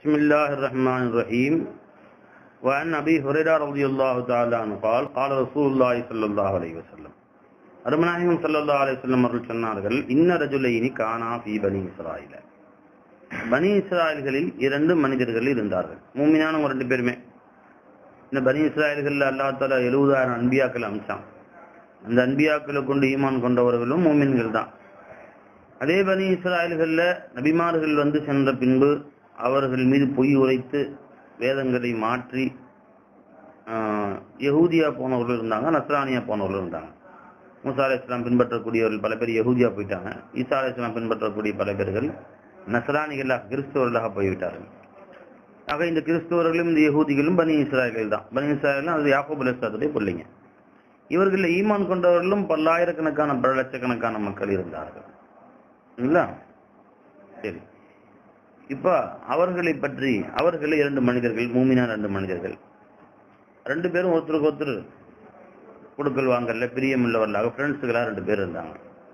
بسم الله الرحمن الرحيم وعن أبي هريرة رضي الله تعالى عنه قال قال رسول الله صلى الله عليه وسلم அருமநாயகம் சல்லல்லா அலிஸ்லம் அவர்கள் சொன்னார்கள் இன்ன ரஜுலைனி கானா ஃபி பனி இஸ்ராயில பனி இஸ்ராயல்களில் இரண்டு மனிதர்கள் இருந்தார்கள் மூமினானவங்க ரெண்டு பேருமே இந்த பனி இஸ்ராயல்கள் அல்லா தாலா எழுபதாயிரம் அன்பியாக்கள் அமிச்சான் அந்த அன்பியாக்களை கொண்டு ஈமான் கொண்டவர்களும் மூமின்கள் தான் அதே பனி இஸ்ராயல்கள்ல நபிமார்கள் வந்து சென்ற பின்பு அவர்கள் மீது பொய் உரைத்து வேதங்களை மாற்றி ஆஹ், யகூதியா போனவர்கள் இருந்தாங்க நஸ்ரானியா போனவர்கள் இருந்தாங்க மூசா அலை இஸ்லாம் பின்பற்றக்கூடியவர்கள் பல பேர் யகூதியா போயிட்டாங்க ஈசா அலை இஸ்லாம் பின்பற்றக்கூடிய பல பேர்கள் நஸ்ரானிகளாக கிறிஸ்தவர்களாக போய்விட்டார்கள் ஆக இந்த கிறிஸ்தவர்களும் இந்த யகூதிகளும் பனி இஸ்ராயல்கள் தான் பனி இஸ்ராயல் அது யாக்கோப் அலிஸ்லாத்துடைய பிள்ளைங்க இவர்கள் ஈமான் கொண்டவர்களும் பல்லாயிரக்கணக்கான பல லட்சக்கணக்கான மக்கள் இருந்தார்கள் இல்லைங்களா சரி இப்ப அவர்களை பற்றி அவர்கள் இரண்டு மனிதர்கள் மூமினா ரெண்டு மனிதர்கள் ரெண்டு பேரும் ஒருத்தருக்கு ஒருத்தர் கொடுக்கல் வாங்கல பிரியமுள்ளவர்களாக ஃப்ரெண்ட்ஸுகளா ரெண்டு பேர் இருந்தாங்க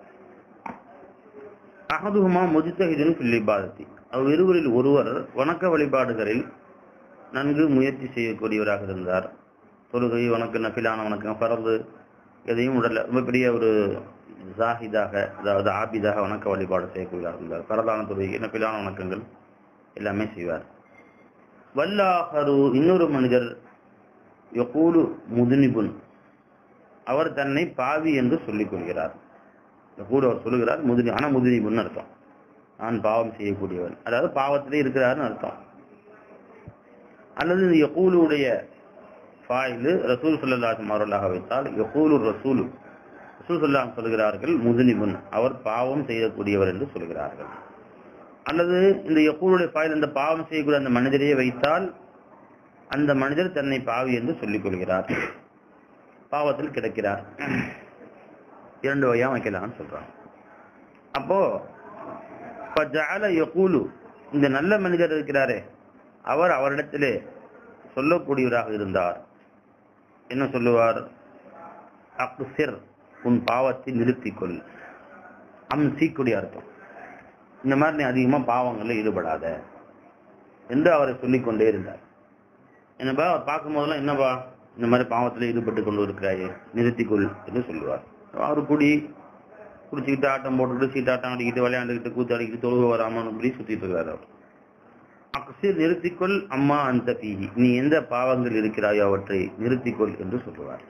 அகதுகுமா முஜித்தஹிதின் பில்லிபாதத்தி அவ் இருவரில் ஒருவர் வணக்க வழிபாடுகளில் நன்கு முயற்சி செய்யக்கூடியவராக இருந்தார் தொழுகை வணக்கு நஃபிலான வணக்கம் பறந்து எதையும் உடல்ல ரொம்ப பெரிய ஒரு ஜாஹிதாக அதாவது ஆபிதாக வணக்க வழிபாடு செய்யக்கூடியவராக இருந்தார் பரதான தொழுகை நஃபிலான வணக்கங்கள் எல்லாமே செய்வார் வல்லாஹரு இன்னொரு மனிதர் யகூலு முதுனிபுன் அவர் தன்னை பாவி என்று சொல்லிக் கொள்கிறார் யகூலு அவர் சொல்லுகிறார் முதுனி ஆனா முதுனிபுன் அர்த்தம் நான் பாவம் செய்யக்கூடியவன் அதாவது பாவத்திலே இருக்கிறார்னு அர்த்தம் அல்லது இந்த யகூலுடைய ஃபாயிலு ரசூல் சொல்லல்லாஹம் அவர்களாக வைத்தால் யகூலு ரசூலு ரசூல் சொல்லாம் சொல்கிறார்கள் முதுனிபுன் அவர் பாவம் செய்யக்கூடியவர் என்று சொல்கிறார்கள் அல்லது இந்த யகூலுடைய ஃபாயில் அந்த பாவம் செய்யக்கூடிய அந்த மனிதரையே வைத்தால் அந்த மனிதர் தன்னை பாவி என்று சொல்லிக் கொள்கிறார் பாவத்தில் கிடக்கிறார் இரண்டு வகையா வைக்கலாம்னு சொல்றாங்க அப்போ ஃபஜஅல யகூலு இந்த நல்ல மனிதர் இருக்கிறாரே அவர் அவரிடத்திலே சொல்லக்கூடியவராக இருந்தார் என்ன சொல்லுவார் அக்சிர் உன் பாவத்தை நிறுத்திக் கொள் அம் சீக்குடைய அர்த்தம் இந்த மாதிரி நீ அதிகமா பாவங்களில் ஈடுபடாத என்று அவரை சொல்லிக் கொண்டே இருந்தார் என்னப்பா அவர் பார்க்கும் போதெல்லாம் என்னப்பா இந்த மாதிரி பாவத்தில் ஈடுபட்டு கொண்டு இருக்கிறாயே நிறுத்திக்கொள் என்று சொல்லுவார் அவர் குடி குடிச்சுக்கிட்டு ஆட்டம் போட்டுக்கிட்டு சீட்டாட்டம் ஆடிக்கிட்டு விளையாண்டுக்கிட்டு கூத்தாடிக்கிட்டு தொழுக வராமல் இப்படி சுத்திட்டு இருக்கிறார் அவர் அக்சிர் நிறுத்திக்கொள் அம்மா அந்த பீஹி நீ எந்த பாவங்கள் இருக்கிறாயோ அவற்றை நிறுத்திக்கொள் என்று சொல்லுவார்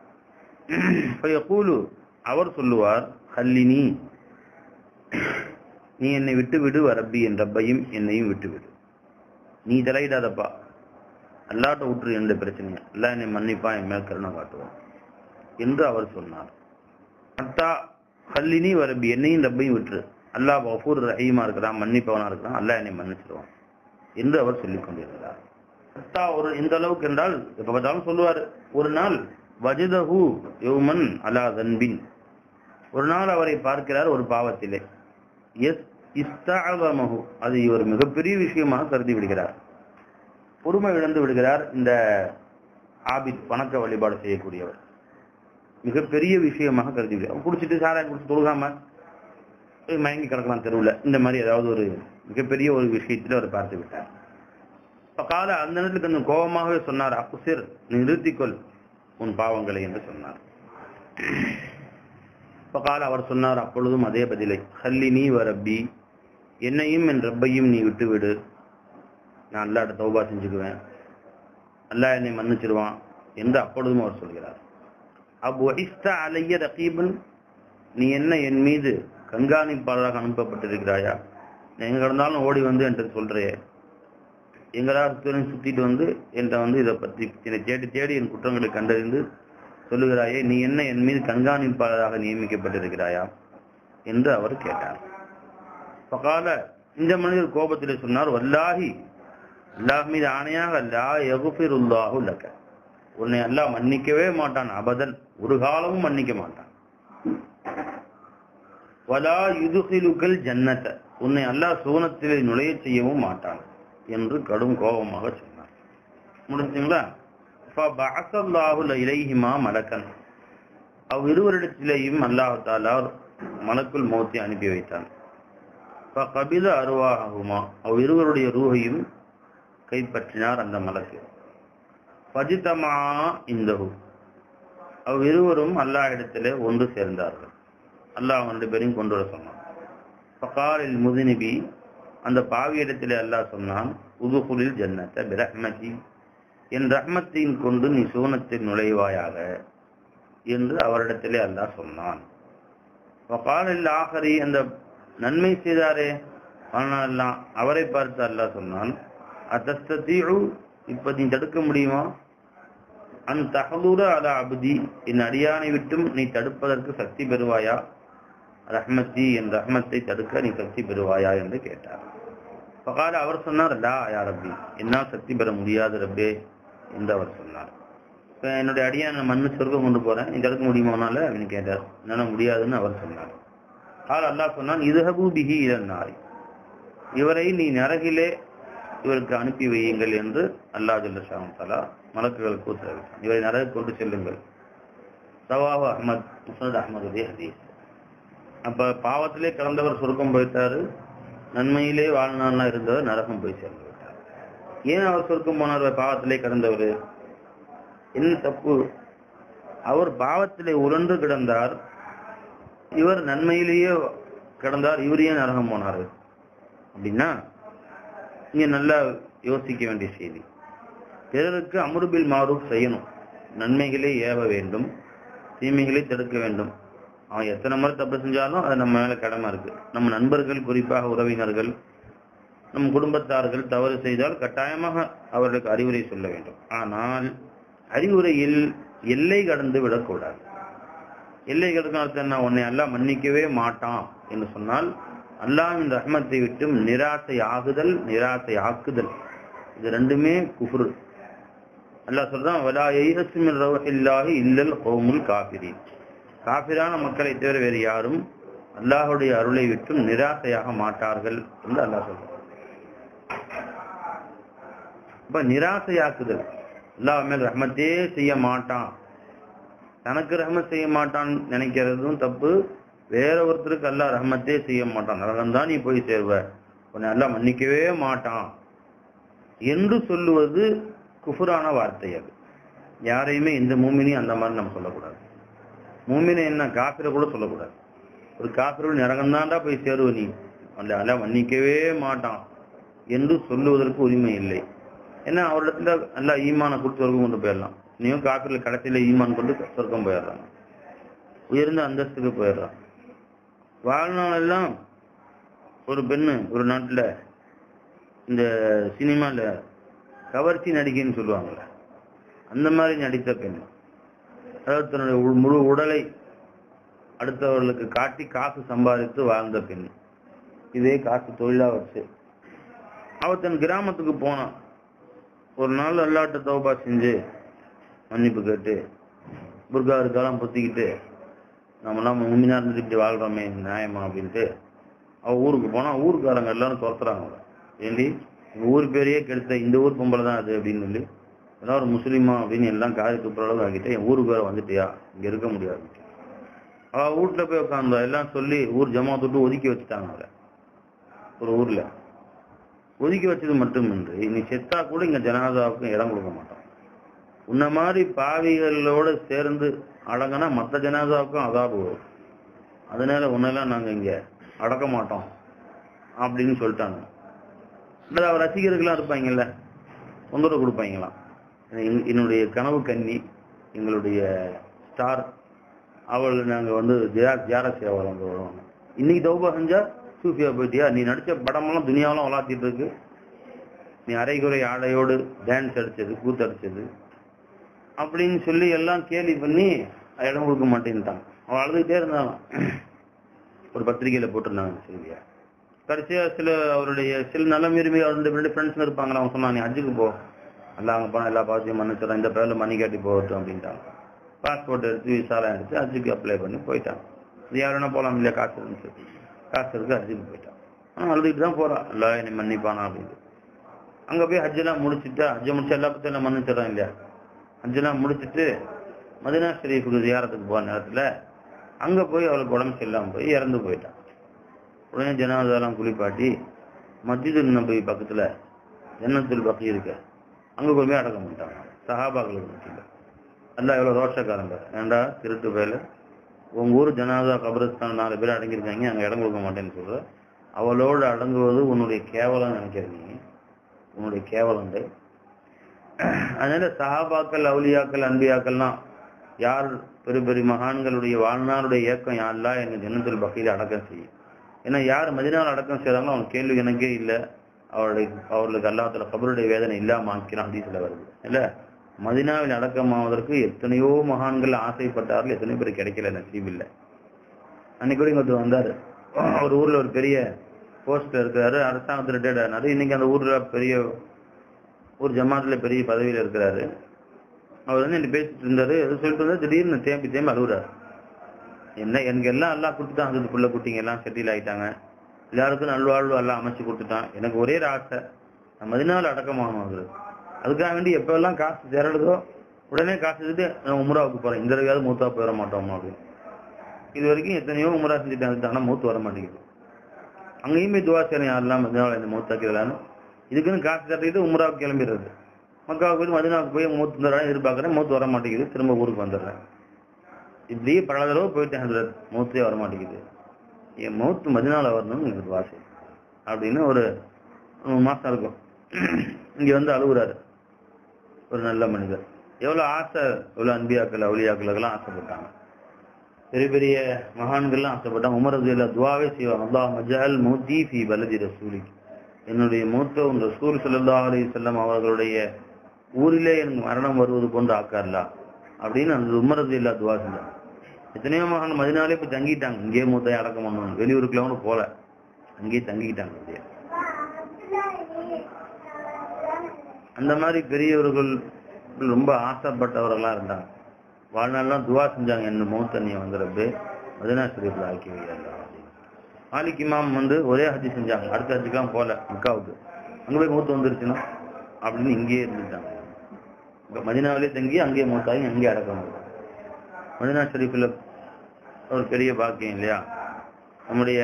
கூலு அவர் சொல்லுவார் ஹல்லினி நீ என்னை விட்டு விடு ரப்பி என் ரப்பையும் என்னையும் விட்டு விடு நீ தலையிடாதப்பா அல்லாட்ட விட்டுரு எந்த பிரச்சனையும் அல்லா என்னை மன்னிப்பா என் மேல் கருணை காட்டுவான் என்று அவர் சொன்னார் அத்தா ஹல்லினி வரப்பி என்னையும் ரப்பையும் விட்டுரு அல்லாஹ் கஃபூர் ரஹீமா இருக்கிறான் மன்னிப்பவனா இருக்கிறான் அல்லாஹ் என்னை மன்னிச்சிருவான் என்று அவர் சொல்லிக் கொண்டிருந்தார் அத்தா ஒரு இந்த அளவுக்கு என்றால் எப்ப பார்த்தாலும் சொல்லுவார் ஒரு நாள் வஜதஹு யௌமன் அலா தன்பின் ஒரு நாள் அவரை பார்க்கிறார் ஒரு பாவத்திலே எஸ் இஸ்தாகமஹு அது இவர் மிகப்பெரிய விஷயமாக கருதி விடுகிறார் பொறுமை இழந்து விடுகிறார் இந்த ஆபித் வணக்க வழிபாடு செய்யக்கூடியவர் மிகப்பெரிய விஷயமாக கருதி விடுகிறார் குடிச்சிட்டு சாராயம் குடிச்சு தொழுகாம போய் மயங்கி கிடக்கலாம் தெருவுல இந்த மாதிரி ஏதாவது ஒரு மிகப்பெரிய ஒரு விஷயத்தில் அவர் பார்த்து விட்டார் இப்ப கால அந்த நேரத்தில் கொஞ்சம் கோபமாகவே சொன்னார் அக்குசிர் நிறுத்திக்கொள் உன் பாவங்களை என்று சொன்னார் இப்ப கால அவர் சொன்னார் அப்பொழுதும் அதே பதிலை ஹல்லி நீ வரப்பி என்னையும் என் ரப்பையும் நீ விட்டு விடு நான் அல்லாட்ட தௌபா செஞ்சுக்குவேன் அல்லாஹ் என்னை மன்னிச்சிருவான் என்று அப்பொழுதும் அவர் சொல்கிறார் அப் ஒஹிஸ்தா அலைய ரகீபன் நீ என்ன என் மீது கண்காணிப்பாளராக அனுப்பப்பட்டிருக்கிறாயா நான் எங்க கிடந்தாலும் ஓடி வந்து என்கிட்ட சொல்றியே எங்களா சுத்தி- சுத்திட்டு வந்து என்கிட்ட வந்து இதை பற்றி என்னை தேடி தேடி என் குற்றங்களை கண்டறிந்து சொல்லுகிறாயே நீ என்ன என் மீது கண்காணிப்பாளராக நியமிக்கப்பட்டிருக்கிறாயா என்று அவர் கேட்டார் பகால இந்த மனிதர் கோபத்திலே சொன்னார் வல்லாஹி அல்லாஹ் மீது ஆணையாக லா யகுஃபிருல்லாஹு லக்க உன்னை அல்லாஹ் மன்னிக்கவே மாட்டான் அபதன் ஒரு காலமும் மன்னிக்க மாட்டான் வலா யுதுகிலுக்கல் ஜன்னத உன்னை அல்லாஹ் சூனத்திலே நுழைய செய்யவும் மாட்டான் என்று கடும் கோபமாக சொன்னார் முடிஞ்சுங்களா ஃபபஅஸல்லாஹு இலைஹிமா மலக்கன் அவ் இருவரிடத்திலேயும் அல்லாஹ் தாலா மலக்குல் மௌத்தை அனுப்பி வைத்தான் கபில அருவாகுமா அவ் இருவருடைய ரூஹையும் கைப்பற்றினார் அந்த மலக்கு பஜிதமா இந்தகு அவ்விருவரும் அல்லாஹ் இடத்திலே ஒன்று சேர்ந்தார்கள் அல்லாஹ் அவங்க ரெண்டு பேரையும் கொண்டு வர சொன்னான் பகாலில் முதுநிபி அந்த பாவி இடத்திலே அல்லாஹ் சொன்னான் உதுகுலில் ஜன்னத்த பிரஹ்மதி என் ரஹ்மத்தின் கொண்டு நீ சூனத்தில் நுழைவாயாக என்று அவரிடத்திலே அல்லாஹ் சொன்னான் வகாலில் ஆகரி அந்த நன்மை செய்தாரே ஆனால் அவரை பார்த்து அல்லாஹ் சொன்னான் அத்தஸ்தீழு இப்ப நீ தடுக்க முடியுமா அன் தகலூர அல அபுதி என் அடியானை விட்டும் நீ தடுப்பதற்கு சக்தி பெறுவாயா ரஹ்மத்தி என் ரஹ்மத்தை தடுக்க நீ சக்தி பெறுவாயா என்று கேட்டார் பகால அவர் சொன்னார் லா யா ரப்பி என்னால் சக்தி பெற முடியாது ரப்பே என்று அவர் சொன்னார் இப்ப என்னுடைய அடியான மண்ணு சொர்க்கம் கொண்டு போறேன் நீ தடுக்க முடியுமானால அப்படின்னு கேட்டார் என்னால முடியாதுன்னு அவர் சொன்னார் ஆள் அல்லாஹ் சொன்னான் இதுஹபு பிஹி இதன்னாரி இவரை நீ நரகிலே இவருக்கு அனுப்பி வையுங்கள் என்று அல்லாஹ் ஜல்லஷாம் தலா மலக்குகளுக்கு உத்தரவிட்டான் இவரை நரக கொண்டு செல்லுங்கள் சவாஹ் அஹமத் முசனத் அஹமதுடைய ஹதீஸ் அப்ப பாவத்திலே கலந்தவர் சொர்க்கம் போயிட்டாரு நன்மையிலே வாழ்நாள்னா இருந்தவர் நரகம் போய் சேர்ந்து விட்டார் ஏன் அவர் சொர்க்கம் போனார் பாவத்திலே கடந்தவர் என்ன தப்பு அவர் பாவத்திலே உழன்று கிடந்தார் இவர் நன்மையிலேயே கிடந்தார் இவர் ஏன் நரகம் போனாரு அப்படின்னா இங்க நல்லா யோசிக்க வேண்டிய செய்தி பிறருக்கு அமருபில் மாரூப் செய்யணும் நன்மைகளை ஏவ வேண்டும் தீமைகளை தடுக்க வேண்டும் அவன் எத்தனை முறை தப்பு செஞ்சாலும் அது நம்ம மேல கடமை இருக்கு நம்ம நண்பர்கள் குறிப்பாக உறவினர்கள் நம் குடும்பத்தார்கள் தவறு செய்தால் கட்டாயமாக அவர்களுக்கு அறிவுரை சொல்ல வேண்டும் ஆனால் அறிவுரையில் எல்லை கடந்து விடக்கூடாது எல்லை கடக்கும் அர்த்தம் என்ன உன்னை எல்லாம் மன்னிக்கவே மாட்டான் என்று சொன்னால் அல்லாஹ்வின் ரஹ்மத்தை விட்டும் நிராசை ஆகுதல் நிராசை ஆக்குதல் இது ரெண்டுமே குஃப்ரு அல்லாஹ் சொல்றான் வலா யைரஸ்மின் ரவஹில்லாஹி இல்லல் கௌமுல் காஃபிரீன் காஃபிரான மக்களை தவிர வேறு யாரும் அல்லாஹுடைய அருளை விட்டும் நிராசையாக மாட்டார்கள் என்று அல்லாஹ் சொல்றான் இப்ப நிராசையாக்குதல் அல்லாஹ் மேல் ரஹ்மத்தே செய்ய மாட்டான் தனக்கு ரஹ்மத் செய்ய மாட்டான் நினைக்கிறதும் தப்பு வேற ஒருத்தருக்கு அல்லாஹ் ரஹ்மத்தே செய்ய மாட்டான் நரகம்தான் நீ போய் சேர்வ உன்னை அல்லாஹ் மன்னிக்கவே மாட்டான் என்று சொல்லுவது குஃபுரான வார்த்தை அது யாரையுமே இந்த மூமினையும் அந்த மாதிரி நம்ம சொல்லக்கூடாது மூமினை என்ன காப்பிர கூட சொல்லக்கூடாது ஒரு காப்பிரோடு நரகம்தான்டா போய் சேருவ நீ அந்த அல்லாஹ் மன்னிக்கவே மாட்டான் என்று சொல்லுவதற்கு உரிமை இல்லை ஏன்னா அவரிடத்துல நல்லா ஈமானை கொடுத்து சொர்க்கம் கொண்டு போயிடலாம் நீயும் காப்பிரில் கடைசியில ஈமான் கொண்டு சொர்க்கம் போயிடுறாங்க உயர்ந்த அந்தஸ்துக்கு போயிடுறான் வாழ்நாளெல்லாம் ஒரு பெண்ணு ஒரு நாட்டுல இந்த சினிமால கவர்ச்சி நடிகைன்னு சொல்லுவாங்கல்ல அந்த மாதிரி நடித்த பெண் அதாவது தன்னுடைய உ- முழு உடலை அடுத்தவர்களுக்கு காட்டி காசு சம்பாதித்து வாழ்ந்த பெண் இதே காசு தொழிலா வச்சு அவ தன் கிராமத்துக்கு போனான் ஒரு நாள் அல்லாட்ட தௌபா செஞ்சு மன்னிப்பு கேட்டு புர்கா இருக்காலாம் பொத்திக்கிட்டு நம்மலாம் உண்மையா இருந்துட்டு இப்படி வாழ்றோமே நியாயமா அப்படின்ட்டு அவ ஊருக்கு போனா ஊருக்காரங்க எல்லாரும் துரத்துறாங்க அவளை ஏண்டி உங்க ஊர் பேரையே கெடுத்த இந்த ஊர் பொம்பளை தான் அது அப்படின்னு சொல்லி ஏதாவது ஒரு முஸ்லீமா அப்படின்னு எல்லாம் காது துப்புற அளவு ஆகிட்டு என் ஊருக்கு வேற வந்துட்டியா இங்க இருக்க முடியாது அவ வீட்டுல போய் உட்காந்தா எல்லாம் சொல்லி ஊர் ஜமா தொட்டு ஒதுக்கி வச்சுட்டாங்க அவளை ஒரு ஊர்ல ஒதுக்கி வச்சது மட்டுமின்றி நீ செத்தா கூட இங்க ஜனாதாவுக்கு இடம் கொடுக்க மாட்டோம் உன்ன மாதிரி பாவிகளோட சேர்ந்து அடங்கினா மற்ற ஜனாதாவுக்கும் அதாபு வரும் அதனால உன்னெல்லாம் நாங்க இங்க அடக்க மாட்டோம் அப்படின்னு சொல்லிட்டாங்க அது அவ ரசிகர்கள்லாம் இருப்பாங்கல்ல தொந்தரவு கொடுப்பாங்களாம் என்- என்னுடைய கனவு கன்னி எங்களுடைய ஸ்டார் அவள் நாங்க வந்து ஜியா- ஜியாரா சேவை வந்து வருவாங்க இன்னைக்கு தௌபா செஞ்சா சூஃபியா போயிட்டியா நீ நடிச்ச படமெல்லாம் துனியாவெல்லாம் வளர்த்திட்டு இருக்கு நீ அரைகுறை ஆடையோடு டான்ஸ் அடிச்சது கூத்தடிச்சது அப்படின்னு சொல்லி எல்லாம் கேலி பண்ணி இடம் கொடுக்க மாட்டேன்ட்டான் அவன் அழுதுகிட்டே இருந்தாலும் ஒரு பத்திரிகையில போட்டிருந்தாங்க செய்தியா கடைசியா சில அவருடைய சில நல்ல மீறி ரெண்டு ரெண்டு ஃப்ரெண்ட்ஸ் இருப்பாங்களா அவன் சொன்னான் நீ ஹஜ்ஜுக்கு போ அல்ல அங்க போனா எல்லா பாசையும் மன்னிச்சிடறேன் இந்த பேர்ல மணி காட்டி போகட்டும் அப்படின்ட்டாங்க பாஸ்போர்ட் எடுத்து விசாலாம் எடுத்து ஹஜ்ஜுக்கு அப்ளை பண்ணி போயிட்டான் இது யாருன்னா போலாம் இல்லையா காசு இருந்துச்சு காசு இருக்கு ஹஜ்ஜுக்கு போயிட்டான் ஆனா அழுதுகிட்டு தான் போறான் அல்ல என்னை மன்னிப்பானா அப்படின்னு அங்க போய் ஹஜ்ஜெல்லாம் முடிச்சுட்டா ஹஜ்ஜை முடிச்சு எல்லா பத்தியும் எல்லாம் மன்னிச்சிடறான் இல்லையா ஹஜ்ஜெல்லாம் முடிச்சிட்டு மதினா ஷெரீஃபுக்கு ஜியாரத்துக்கு போன நேரத்துல அங்க போய் அவளுக்கு உடம்பு சரியில்லாம போய் இறந்து போயிட்டான் உடனே ஜனாதாலாம் குளிப்பாட்டி மஸ்ஜிது நபி பக்கத்துல ஜன்னத்துல் பக்கி இருக்க அங்க கொண்டு போய் அடக்கம் பண்ணிட்டாங்க சஹாபாக்களுக்கு மத்தியில் அல்லாஹ் எவ்வளவு ரோஷக்காரங்க ஏன்டா திருட்டு பேல உங்க ஊர் ஜனாதா கபரஸ்தான் நாலு பேர் அடங்கியிருக்காங்க அங்க இடம் கொடுக்க மாட்டேன்னு சொல்ற அவளோடு அடங்குவது உன்னுடைய கேவலம் நினைக்கிற நீ உன்னுடைய கேவலம் அதனால சஹாபாக்கள் அவுலியாக்கள் அன்பியாக்கள்லாம் யார் பெரிய பெரிய மகான்களுடைய வாழ்நாளுடைய இயக்கம் யாரெல்லாம் எங்க ஜன்னத்தில் பக்கையில் அடக்கம் செய்யும் ஏன்னா யார் மதினால் அடக்கம் செய்யறாங்களோ அவன் கேள்வி எனக்கே இல்லை அவருடைய அவர்களுக்கு அல்லாத்துல கபருடைய வேதனை இல்லாம ஆக்கிறான் ஹதீஸ்ல வருது இல்ல மதினாவில் அடக்கமாவதற்கு எத்தனையோ மகான்கள் ஆசைப்பட்டார்கள் எத்தனையோ பேர் கிடைக்கல நசீப் இல்லை அன்னைக்கு கூட இங்க ஒருத்தர் வந்தாரு ஒரு ஊர்ல ஒரு பெரிய போஸ்ட்ல இருக்கிறாரு அரசாங்கத்துல ரிட்டையர்ட் ஆனாரு இன்னைக்கு அந்த ஊர்ல பெரிய ஒரு ஜமாத்துல பெரிய பதவியில இருக்கிறாரு அவர் வந்து என்ன பேசிட்டு இருந்தாரு எது சொல்லிட்டு இருந்தாரு திடீர்னு தேம்பி தேம்பி அழுகுறாரு என்ன எனக்கு எல்லாம் எல்லாம் கொடுத்துட்டான் அந்த புள்ள குட்டிங்க எல்லாம் செட்டில் ஆயிட்டாங்க எல்லாருக்கும் நல்வாழ்வு எல்லாம் அமைச்சு கொடுத்துட்டான் எனக்கு ஒரே ஒரு ஆசை நான் மதினாவில் அடக்கமாகணும் அது அதுக்காக வேண்டி எப்ப எல்லாம் காசு திரளுதோ உடனே காசு எடுத்து நான் உம்ராவுக்கு போறேன் இந்த தடவையாவது மூத்தா போயிட மாட்டோம் அப்படின்னு இது வரைக்கும் எத்தனையோ உம்ரா செஞ்சுட்டாங்க ஆனா மூத்து வர மாட்டேங்குது அங்கேயுமே துவா செய்யணும் யாரெல்லாம் மதினாவில் இந்த மூத்தாக்கிறான்னு இதுக்குன்னு காசு தட்டிட்டு உம்ராவுக்கு கிளம்பிடுறது மக்காவுக்கு போய் மதினாவுக்கு போய் மூத்து வந்துடுறேன் எதிர்பார்க்கறேன் மூத்து வர மாட்டேங்குது திரும்ப ஊருக்கு வந்துடுறேன் இப்படியே பல தடவை போயிட்டேன் ஹசரத் மூத்தே வர மாட்டேங்குது என் மௌத்து மதினால வரணும்னு எனக்கு வாசி அப்படின்னு ஒரு மூணு மாசம் இருக்கும் இங்க வந்து அழுகுறாரு ஒரு நல்ல மனிதர் எவ்வளவு ஆசை எவ்வளவு அன்பியாக்கள் அவுளியாக்களுக்கெல்லாம் ஆசைப்பட்டாங்க பெரிய பெரிய மகான்கள்லாம் ஆசைப்பட்டாங்க உமரது இல்ல துவாவே செய்வாங்க அல்லாஹ் மஜால் மௌத்தி ஃபி பலதி ரசூலி என்னுடைய மூத்த உன் ரசூல் ஸல்லல்லாஹு அலைஹி வஸல்லம் அவர்களுடைய ஊரிலே எனக்கு மரணம் வருவது கொண்டு ஆக்கார்லா அப்படின்னு அந்த உமரது இல்லா துவா செஞ்சாங்க எத்தனையோ மகான் மதினாலே போய் தங்கிட்டாங்க இங்கேயே மூத்தையை அடக்கம் பண்ணணும் வெளியூருக்குலாம் கூட போல அங்கேயே தங்கிக்கிட்டாங்க அப்படியே அந்த மாதிரி பெரியவர்கள் ரொம்ப ஆசைப்பட்டவர்களா இருந்தாங்க வாழ்நாள்லாம் துவா செஞ்சாங்க என்ன மௌத்தண்ணியை வந்துடுறது மதினா ஷரீஃப்ல ஆக்கி வையாங்க மாலிக் இமாம் வந்து ஒரே ஹஜ்ஜி செஞ்சாங்க அடுத்த ஹஜ்ஜுக்கெல்லாம் போல மக்காவுக்கு அங்க போய் மூத்து வந்துருச்சுன்னா அப்படின்னு இங்கேயே இருந்துட்டாங்க இங்க மதினாவிலே தங்கி அங்கேயே மூத்தாகி அங்கேயே அடக்கம் மதினா ஷரீஃபில் ஒரு பெரிய பாக்கியம் இல்லையா நம்முடைய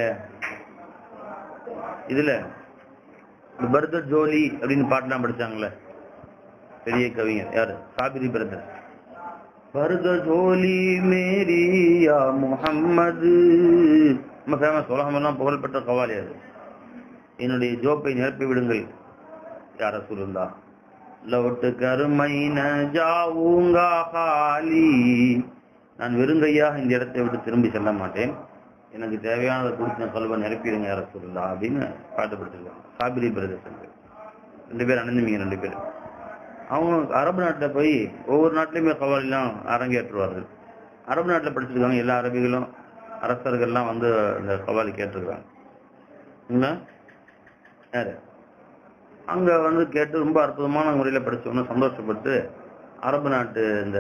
இதுல பர்த ஜோலி அப்படின்னு பாட்டுலாம் படிச்சாங்களே பெரிய கவிஞர் யாரு சாபிரி பிரதர் பர்த ஜோலி மேரியா முஹம்மது நம்ம ஃபேமஸ் உலகமெல்லாம் புகழ்பெற்ற கவாலி அது என்னுடைய ஜோப்பை நிரப்பி விடுங்கள் யார சொல்லுந்தா லவுட்டு கருமை ஜாவுங்கா ஹாலி நான் வெறுங்கையாக இந்த இடத்தை விட்டு திரும்பி செல்ல மாட்டேன் எனக்கு தேவையானதை கொடுத்து நான் கல்வ நிரப்பிடுங்க யார சொல்லலாம் அப்படின்னு பாட்டு படிச்சிருக்காங்க சாபிரி பிரதர்ஸ் ரெண்டு பேர் அணிந்துமீங்க ரெண்டு பேர் அவங்க அரபு நாட்டில் போய் ஒவ்வொரு நாட்டிலையுமே கவாலிலாம் அரங்கேற்றுவார்கள் அரபு நாட்டில் படிச்சிருக்காங்க எல்லா அரபிகளும் அரசர்கள்லாம் வந்து இந்த கவாலி கேட்டிருக்காங்க என்ன? யாரு அங்க வந்து கேட்டு ரொம்ப அற்புதமான முறையில படிச்சவொன்னு சந்தோஷப்பட்டு அரபு நாட்டு இந்த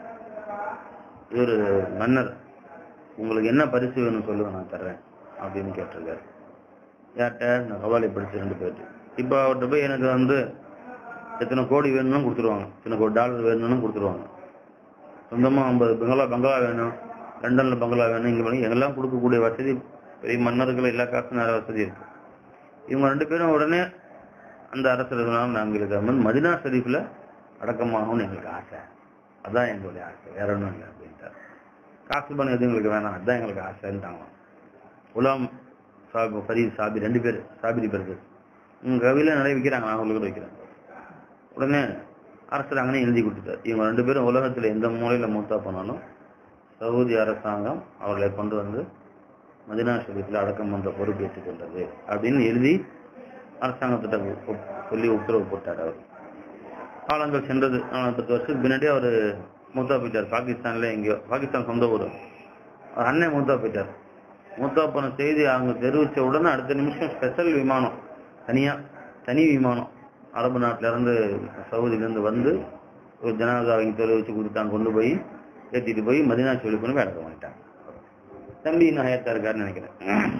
இவரு மன்னர் உங்களுக்கு என்ன பரிசு வேணும்னு சொல்லுங்க நான் தர்றேன் அப்படின்னு கேட்டிருக்காரு யார்கிட்ட நான் கவாலி படிச்சு ரெண்டு பேர்ட்டு இப்போ அவர்கிட்ட போய் எனக்கு வந்து எத்தனை கோடி வேணும்னு கொடுத்துருவாங்க எத்தனை கோடி டாலர் வேணும்னு கொடுத்துருவாங்க சொந்தமா ஐம்பது பங்களா பங்களா வேணும் லண்டன்ல பங்களா வேணும் இங்க வேணும் எங்கெல்லாம் கொடுக்கக்கூடிய வசதி பெரிய மன்னர்கள் எல்லா காசும் நிறைய வசதி இருக்கு இவங்க ரெண்டு பேரும் உடனே அந்த அரசர்களால் நாங்களுக்கு வந்து மதினா ஷரீஃப்ல அடக்கமாகணும்னு எங்களுக்கு ஆசை அதான் எங்களுடைய ஆசை வேற ஒன்றும் இல்லை அப்படின்ட்டார் காசு பணம் எதுவும் எங்களுக்கு வேணாம் அதுதான் எங்களுக்கு ஆசைன்ட்டாங்க குலாம் சாபி ஃபரீத் சாபி ரெண்டு பேர் சாபிரி பேருக்கு உங்க கவியில நிறைய விற்கிறாங்க நான் உங்களுக்கு கூட வைக்கிறேன் உடனே அரசர் அங்கனே எழுதி கொடுத்துட்டார் இவங்க ரெண்டு பேரும் உலகத்துல எந்த மூலையில மூத்தா போனாலும் சவுதி அரசாங்கம் அவர்களை கொண்டு வந்து மதினா ஷரீஃப்ல அடக்கம் பண்ற பொறுப்பு ஏற்றுக்கொண்டது அப்படின்னு எழுதி அரசாங்கத்திட்ட ஒப்- சொல்லி உத்தரவு போட்டார் அவர் காலங்கள் சென்றது நாலு பத்து வருஷத்துக்கு பின்னாடி அவர் மூத்தா போயிட்டார் பாகிஸ்தான்ல எங்கேயோ பாகிஸ்தான் சொந்த ஊர் அவர் அண்ணன் மூத்தா போயிட்டார் மூத்தா போன செய்தி அவங்க தெரிவிச்ச உடனே அடுத்த நிமிஷம் ஸ்பெஷல் விமானம் தனியா தனி விமானம் அரபு நாட்டுல இருந்து சவுதியில இருந்து வந்து ஒரு ஜனாதா அவங்க தெரிவிச்சு கொடுத்தாங்க கொண்டு போய் ஏத்திட்டு போய் மதினா சொல்லி கொண்டு போய் அடக்கம் பண்ணிட்டாங்க தம்பி இன்னும் ஹயத்தா இருக்காருன்னு நினைக்கிறேன்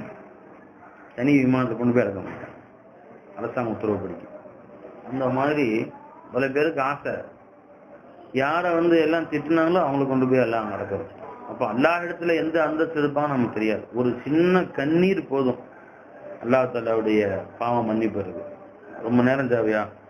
தனி விமானத்தை கொண்டு போய் அடக்கம் பண்ணிட்டாங்க அரசாங்கம் உத்தரவு பிடிக்கும் அந்த மாதிரி பல பேருக்கு ஆசை யாரை வந்து எல்லாம் திட்டுனாங்களோ அவங்கள கொண்டு போய் எல்லாம் அங்க அடக்க வச்சு அப்ப எல்லா இடத்துல எந்த அந்தஸ்து இருப்பான்னு நமக்கு தெரியாது ஒரு சின்ன கண்ணீர் போதும் அல்லாஹ் தாலாவுடைய பாவம் மன்னிப்பு இருக்கு ரொம்ப நேரம் தேவையா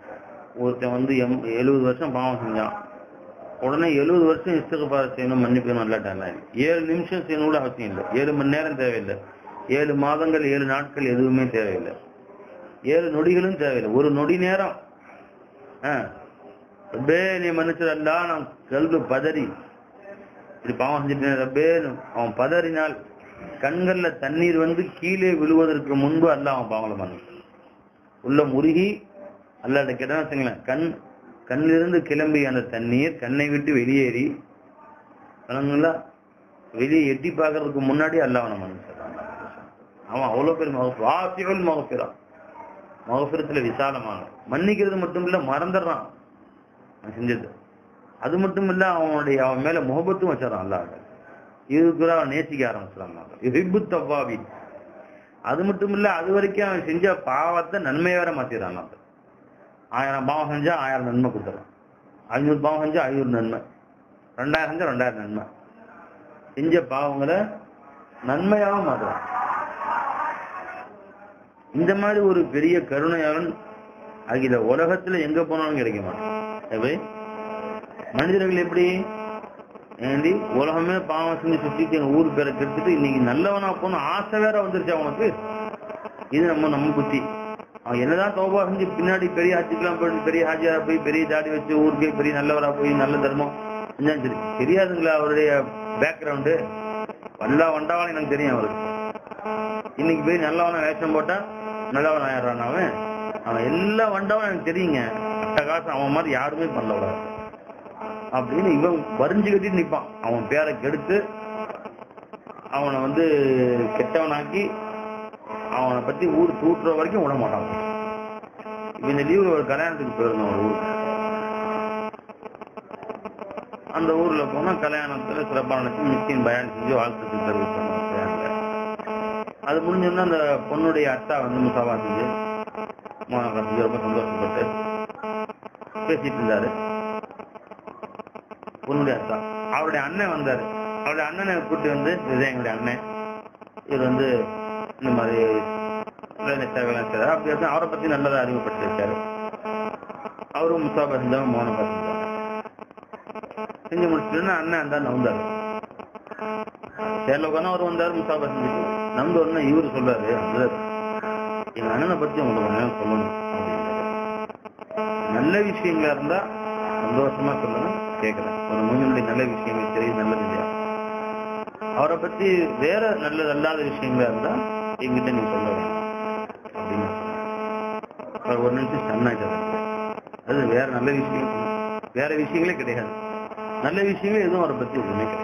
ஒருத்தன் வந்து எம் எழுபது வருஷம் பாவம் செஞ்சான் உடனே எழுபது வருஷம் இஸ்திகபார் செய்யணும் மன்னிப்பு நல்லாட்டாங்க ஏழு நிமிஷம் செய்யணும் கூட அவசியம் இல்லை ஏழு மணி நேரம் தேவையில்லை ஏழு மாதங்கள் ஏழு நாட்கள் எதுவுமே தேவையில்லை ஏழு நொடிகளும் தேவையில்லை ஒரு நொடி நேரம் ஆ ரப்பே நீ மன்னிச்சிடல்லா நான் கல்வி பதறி இப்படி பாவம் செஞ்சுட்டேன் ரப்பேன்னு அவன் பதறினால் கண்கள்ல தண்ணீர் வந்து கீழே விழுவதற்கு முன்பு அல்ல அவன் பாவங்களை மன்னிச்சு உள்ள முருகி அல்லாட்ட கிட்ட வச்சுங்களேன் கண் கண்ணிலிருந்து கிளம்பி அந்த தண்ணீர் கண்ணை விட்டு வெளியேறி விளங்குங்களா வெளியே எட்டி பார்க்கறதுக்கு முன்னாடி அல்ல அவனை மன்னிச்சிடறான் அவன் அவ்வளவு பேர் வாசிகள் மகப்பிறான் மகப்பிரத்துல விசாலமான மன்னிக்கிறது மட்டும் இல்ல மறந்துடுறான் அவன் செஞ்சது அது மட்டும் இல்ல அவனுடைய அவன் மேல முகபத்தும் வச்சிடறான் அல்லாஹ் இதுக்குற அவன் நேசிக்க ஆரம்பிச்சிடறான் ஹிப்பு தவ்வாவி அது மட்டும் இல்ல அது வரைக்கும் அவன் செஞ்ச பாவத்தை நன்மை வேற மாத்திடுறான் அவன் ஆயிரம் பாவம் செஞ்சா ஆயிரம் நன்மை கொடுத்துறான் ஐநூறு பாவம் செஞ்சா ஐநூறு நன்மை ரெண்டாயிரம் செஞ்சா ரெண்டாயிரம் நன்மை செஞ்ச பாவங்களை நன்மையாக மாத்துறான் இந்த மாதிரி ஒரு பெரிய கருணையாளன் அகில உலகத்துல எங்க போனாலும் கிடைக்க மாட்டான் எப்படி மனிதர்கள் எப்படி ஏண்டி உலகமே பாவம் செஞ்சு சுத்திட்டு எங்க ஊர் பேரை கெடுத்துட்டு இன்னைக்கு நல்லவனா போன ஆசை வேற வந்துருச்சு அவனுக்கு இது நம்ம நம்ம புத்தி அவன் என்னதான் தோபா செஞ்சு பின்னாடி பெரிய ஆட்சிக்கெல்லாம் போய் பெரிய ஹாஜியாரா போய் பெரிய தாடி வச்சு ஊருக்கு பெரிய நல்லவரா போய் நல்ல தர்மம் செஞ்சாலும் சரி தெரியாதுங்களா அவருடைய பேக்ரவுண்டு வல்லா வண்டாவான்னு எனக்கு தெரியும் அவருக்கு இன்னைக்கு போய் நல்லவன வேஷம் போட்டா நல்லவன் ஆயிடுறான் அவன் அவன் எல்லா வண்டாவும் எனக்கு தெரியுங்க அட்டகாசம் அவன் மாதிரி யாருமே பண்ணல உலகம் அப்படின்னு இவன் வரிஞ்சு கட்டிட்டு நிப்பான் அவன் பேரை கெடுத்து அவனை வந்து கெட்டவனாக்கி அவனை பத்தி ஊர் தூட்டுற வரைக்கும் விட மாட்டான் இப்ப இந்த லீவுல ஒரு கல்யாணத்துக்கு போயிருந்தோம் ஒரு ஊருக்கு அந்த ஊர்ல போனா கல்யாணத்துல சிறப்பான நடத்தி மிஸ்கின் பயான் செஞ்சு வாழ்த்துக்கு தெரிவிச்சாங்க அந்த கல்யாணத்துல. அது முடிஞ்சோன்னா அந்த பொண்ணுடைய அத்தா வந்து முசாவா செஞ்சு மோனக்கா செஞ்சு ரொம்ப சந்தோஷப்பட்டு பேசிட்டு இருந்தாரு பொண்ணுடைய அத்தா அவருடைய அண்ணன் வந்தாரு அவருடைய அண்ணனை கூட்டி வந்து இதுதான் எங்களுடைய அண்ணன் இவர் வந்து இந்த மாதிரி வேலை சேவைலாம் செய்றாரு அப்படி இருந்தா அவரை பத்தி நல்லதா அறிமுகப்படுத்தி வச்சாரு அவரும் முசாபா செஞ்சாங்க மோனக்கா செஞ்சாங்க செஞ்சு முடிச்சுட்டு அண்ணன் அந்த நவுந்தாரு சேர்ல உட்காந்து அவர் வந்தாரு முசாபா செஞ்சுட்டு நம்பு உடனே இவரு சொல்றாரு "பிரதர், எங்க அண்ணனை பத்தி உங்களுக்கு கொஞ்ச நேரம் சொல்லணும் அப்படின்னாரு. நல்ல விஷயங்களா இருந்தா சந்தோஷமா சொல்லுங்க கேட்கறேன் ஒரு மூமியினுடைய நல்ல விஷயங்கள் சரி நல்லது இல்லையா அவரை பத்தி வேற நல்லது அல்லாத விஷயங்களா இருந்தா என்கிட்ட நீங்க சொல்ல வேண்டாம் அப்படின்னு நான் சொன்னேன். அவர் ஒரு நிமிஷம் ஸ்டன் ஆயிட்டாரு அது வேற நல்ல விஷயம் வேற விஷயங்களே கிடையாது நல்ல விஷயமே எதுவும் அவரை பத்தி எதுவுமே கிடையாது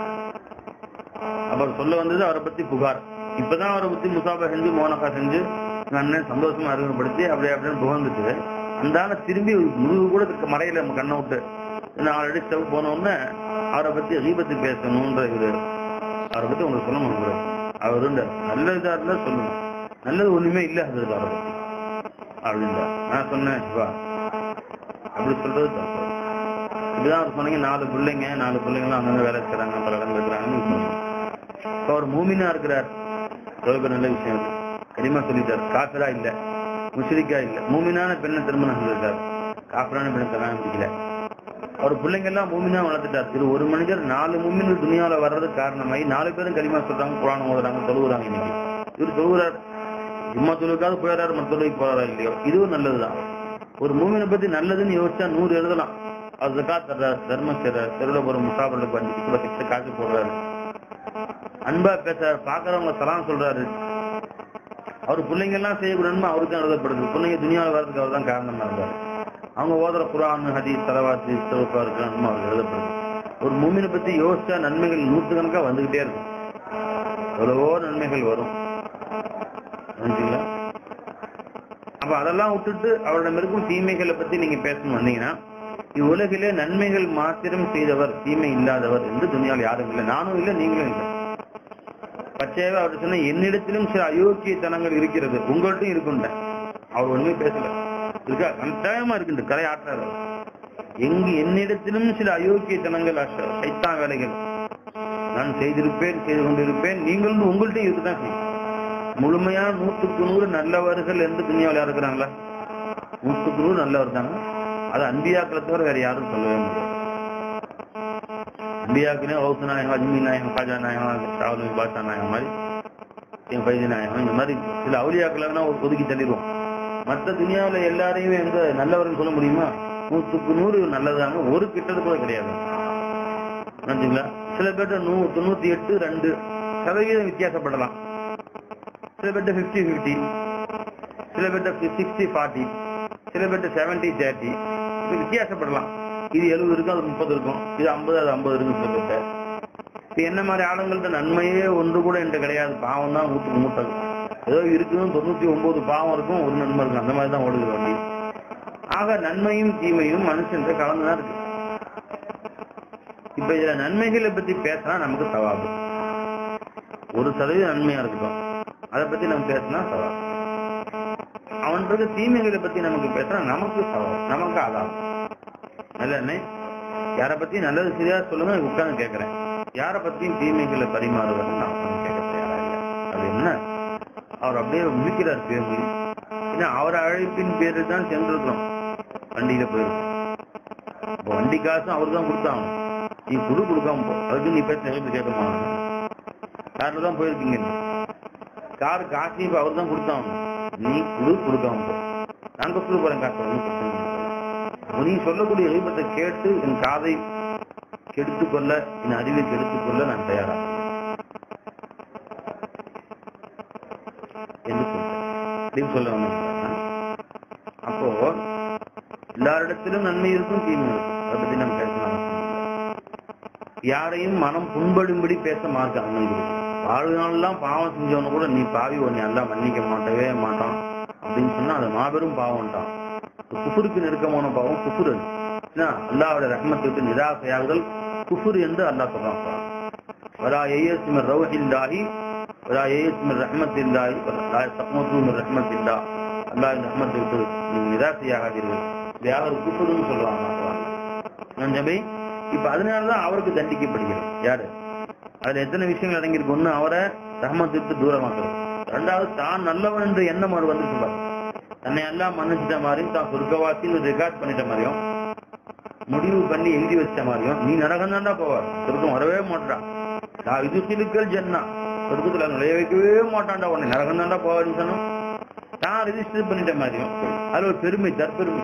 அவர் சொல்ல வந்தது அவரை பத்தி புகார் இப்பதான் அவரை பத்தி முசாபா செஞ்சு மோனக்கா செஞ்சு எங்க அண்ணன் சந்தோஷமா அறிமுகப்படுத்தி அப்படி அப்படின்னு புகழ்ந்துட்டு அந்த ஆளை திரும்பி முதுகு கூட இருக்க மறையில நம்ம கண்ணை விட்டு நான் ஆல்ரெடி ஸ்டவ் போன உடனே அவரை பத்தி ரீபத்து பேசணும்ன்ற இது அவரை பத்தி உங்களுக்கு சொல்லணும் அவரு நல்ல இதா இருந்தா சொல்லுங்க நல்லது ஒண்ணுமே இல்ல அது அவரை பத்தி அப்படின்றா நான் சொன்னேன் சிவா அப்படி சொல்றது தப்பு இப்படிதான் அவர் சொன்னீங்க நாலு பிள்ளைங்க நாலு பிள்ளைங்களும் அங்கங்க வேலை செய்றாங்க பல இடங்கள் இருக்கிறாங்கன்னு சொன்னீங்க இப்ப அவர் மூமினா இருக்கிறார் எவ்வளவு நல்ல விஷயம் அது கரிமா சொல்லிட்டார் காஃபிரா இல்ல முஷ்ரிக்கா இல்ல மூமினான பெண்ணை திருமணம் செஞ்சிருக்காரு காஃபிரான பெண்ணை கல்யாணம் பிடிக்கல அவர் பிள்ளைங்க எல்லாம் மூமினா வளர்த்துட்டார் இது ஒரு மனிதர் நாலு மூமின் துணியால வர்றது காரணமாயி நாலு பேரும் கலிமா சொல்றாங்க குரான் ஓதுறாங்க தொழுகுறாங்க இன்னைக்கு இவர் தொழுகிறார் ஜும்மா தொழுக்காவது போயிடாரு மற்ற தொழுகைக்கு போறாரா இல்லையோ இதுவும் நல்லதுதான் ஒரு மூமினை பத்தி நல்லதுன்னு யோசிச்சா நூறு எழுதலாம் அது ஜக்காத் தர்றாரு தர்மம் செய்யறாரு தெருவில் போற முசாபர்களுக்கு அஞ்சு கிலோ கிட்ட காசு போடுறாரு அன்பா பேசுறாரு பாக்குறவங்க சலாம் சொல்றாரு அவர் பிள்ளைங்க எல்லாம் செய்யக்கூடிய நன்மை அவருக்கு தான் எழுதப்படுது பிள்ளைங்க துணியாவில் வர்றதுக்கு அவர் தான் காரணமா இருந்தார் அவங்க ஓதுற குரான் ஹதீஸ் தலவாத்து சிவப்பா இருக்கிற நன்மை அவருக்கு எழுதப்படுது ஒரு மூமினை பத்தி யோசிச்சா நன்மைகள் நூற்றுக்கணக்கா வந்துகிட்டே இருக்கும் எவ்வளவோ நன்மைகள் வரும் புரிஞ்சுங்களா? அப்ப அதெல்லாம் விட்டுட்டு அவரிடம் இருக்கும் தீமைகளை பத்தி நீங்க பேசணும் வந்தீங்கன்னா இவ்வுலகிலே நன்மைகள் மாத்திரம் செய்தவர் தீமை இல்லாதவர் என்று துணியால் யாரும் இல்லை நானும் இல்லை நீங்களும் இல்லை பச்சையாவே அவர் சொன்ன என்னிடத்திலும் சில அயோக்கியத்தனங்கள் இருக்கிறது உங்கள்ட்டும் இருக்குண்ட அவர் ஒண்ணுமே பேசல இருக்கா கட்டாயமா இருக்குண்டு கரை ஆற்றாரு அவர். எங்கு என்னிடத்திலும் சில அயோக்கியத்தனங்கள் அச- சைத்தான் வேலைகள் நான் செய்திருப்பேன் செய்து கொண்டிருப்பேன் நீங்களும் உங்கள்ட்டையும் இருக்குதான் செய்யும் முழுமையான நூற்றுக்கு நூறு நல்லவர்கள் என்று துணியாவில் இருக்கிறாங்களா நூற்றுக்கு நூறு நல்லவர் தாங்க அது அன்பியாக்களை தவிர வேற யாரும் சொல்லவே முடியாது அன்பியாக்குனே ஹவுஸ் நாயகம் அஜ்மி நாயகம் காஜா நாயகம் ஷாவலி பாஷா நாயகம் மாதிரி என் பைதி நாயகம் இந்த மாதிரி சில அவுலியாக்களை ஒரு ஒதுக்கி தள்ளிடுவோம் மற்ற துனியாவுல எல்லாரையுமே வந்து நல்லவர்கள் சொல்ல முடியுமா நூற்றுக்கு நூறு நல்லதாங்க ஒரு கிட்டது கூட கிடையாது நினைச்சுங்களா சில பேர்ட்ட நூ தொண்ணூத்தி எட்டு ரெண்டு சதவீதம் வித்தியாசப்படலாம் சில பேர்ட்ட பிப்டி பிப்டி சில பேர்ட்ட சிக்ஸ்டி ஃபார்ட்டி சில பேர்ட்ட செவன்டி தேர்ட்டி இது வித்தியாசப்படலாம் இது எழுபது இருக்கும் அது முப்பது இருக்கும் இது ஐம்பது அது ஐம்பது இருக்கும் சில பேர்ட்ட இப்ப என்ன மாதிரி ஆளுங்கள்ட்ட நன்மையே ஒன்று கூட என்கிட்ட கிடையாது பாவம் தான் நூற்றுக்கு மூட்டது ஏதோ இருக்குதுன்னு தொண்ணூத்தி ஒன்பது பாவம் இருக்கும் ஒரு நன்மை இருக்கும் அந்த மாதிரி தான் ஓடுது வண்டி ஆக நன்மையும் தீமையும் மனுஷன் கலந்துதான் இருக்கு இப்ப இதுல நன்மைகளை பத்தி பேசினா நமக்கு சவாபு ஒரு சதவீதம் நன்மையா இருக்கட்டும் அதை பத்தி நம்ம பேசினா சவாபு அவன்றது தீமைகளை பத்தி நமக்கு பேசினா நமக்கு சவால் நமக்கு ஆதாரம் நல்ல யார பத்தி நல்லது சரியா சொல்லுங்க உட்கார்ந்து கேட்கிறேன் யார பத்தியும் தீமைகளை பரிமாறுவது நான் உட்கார்ந்து கேட்க தயாரா இல்லை அது என்ன அவர் அப்படியே முடிக்கிறார் பேருந்து ஏன்னா அவர் அழைப்பின் பேரில் தான் சென்றிருக்கிறோம் வண்டியில போயிருக்கோம் இப்போ வண்டி காசும் அவர் தான் கொடுத்தாங்க நீ குடு கொடுக்காம போ அதுக்கு நீ பேச எழுந்து கேட்க மாட்டோம் கார்ல தான் போயிருக்கீங்க நீ. கார் காசையும் இப்ப அவர் தான் கொடுத்தாங்க நீ குடு கொடுக்காம போ நான் கொடுத்து போறேன் காசு ஒண்ணும் பிரச்சனை இல்லை. நீ சொல்லக்கூடிய எழுப்பத்தை கேட்டு என் காதை கெடுத்துக் கொள்ள என் அறிவை கெடுத்துக் கொள்ள நான் தயாரா என்று சொல்றேன் அப்படின்னு சொல்ல வந்தேன் அப்போ எல்லாரிடத்திலும் நன்மை இருக்கும் தீமை இருக்கும் அதை பத்தி நம்ம பேசணும் அவசியம் இல்லை. யாரையும் மனம் புண்படும்படி பேச மார்க்க அனுமதி வாழ்நாளெல்லாம் பாவம் செஞ்சவன கூட நீ பாவி உன்னை எல்லாம் மன்னிக்க மாட்டவே மாட்டான் அப்படின்னு சொன்னா அது மாபெரும் பாவம்ட்டான் குஃபுருக்கு நெருக்கமான பாவம் குஃபுர் அது என்ன அல்லாவோட ரஹ்மத்தை விட்டு நிராசையாகுதல் குஃபுர் என்று அல்லாஹ் சொல்றான் வரா ஏயஸ்மிர் ரவுஹில்லாஹி வரா ஏயஸ்மிர் ரஹ்மத்தில்லாஹி வரா சக்மத்துமிர் ரஹ்மத்தில்லா அல்லாஹ் ரஹ்மத்தை விட்டு நீங்க நிராசையாகாதீர்கள் இது யார் குஃபுருன்னு சொல்றாங்க நஞ்சபை இப்ப அதனாலதான் அவருக்கு தண்டிக்கப்படுகிறது யாரு அதுல எத்தனை விஷயங்கள் அடங்கியிருக்கு ஒண்ணு அவரை ரஹ்மத்தை விட்டு தூரமாக்குறது ரெண்டாவது தான் நல்லவன் என்ற எண்ணம் அவர் வந்துட்டு பாரு தன்னை எல்லாம் மன்னிச்சிட்ட மாதிரியும் தான் சொர்க்கவாசின்னு ரெக்கார்ட் பண்ணிட்ட மாதிரியும் முடிவு பண்ணி எழுதி வச்ச மாதிரியும் நீ நரகம் தான்டா போவார் சொர்க்கம் வரவே மாட்டான் நான் இது சிலுக்கள் ஜன்னா சொர்க்கத்துல நுழைய வைக்கவே மாட்டான்டா உன்னை நரகம் தான்டா போவான்னு சொன்னோம் நான் ரெஜிஸ்டர் பண்ணிட்ட மாதிரியும் அது ஒரு பெருமை தற்பெருமை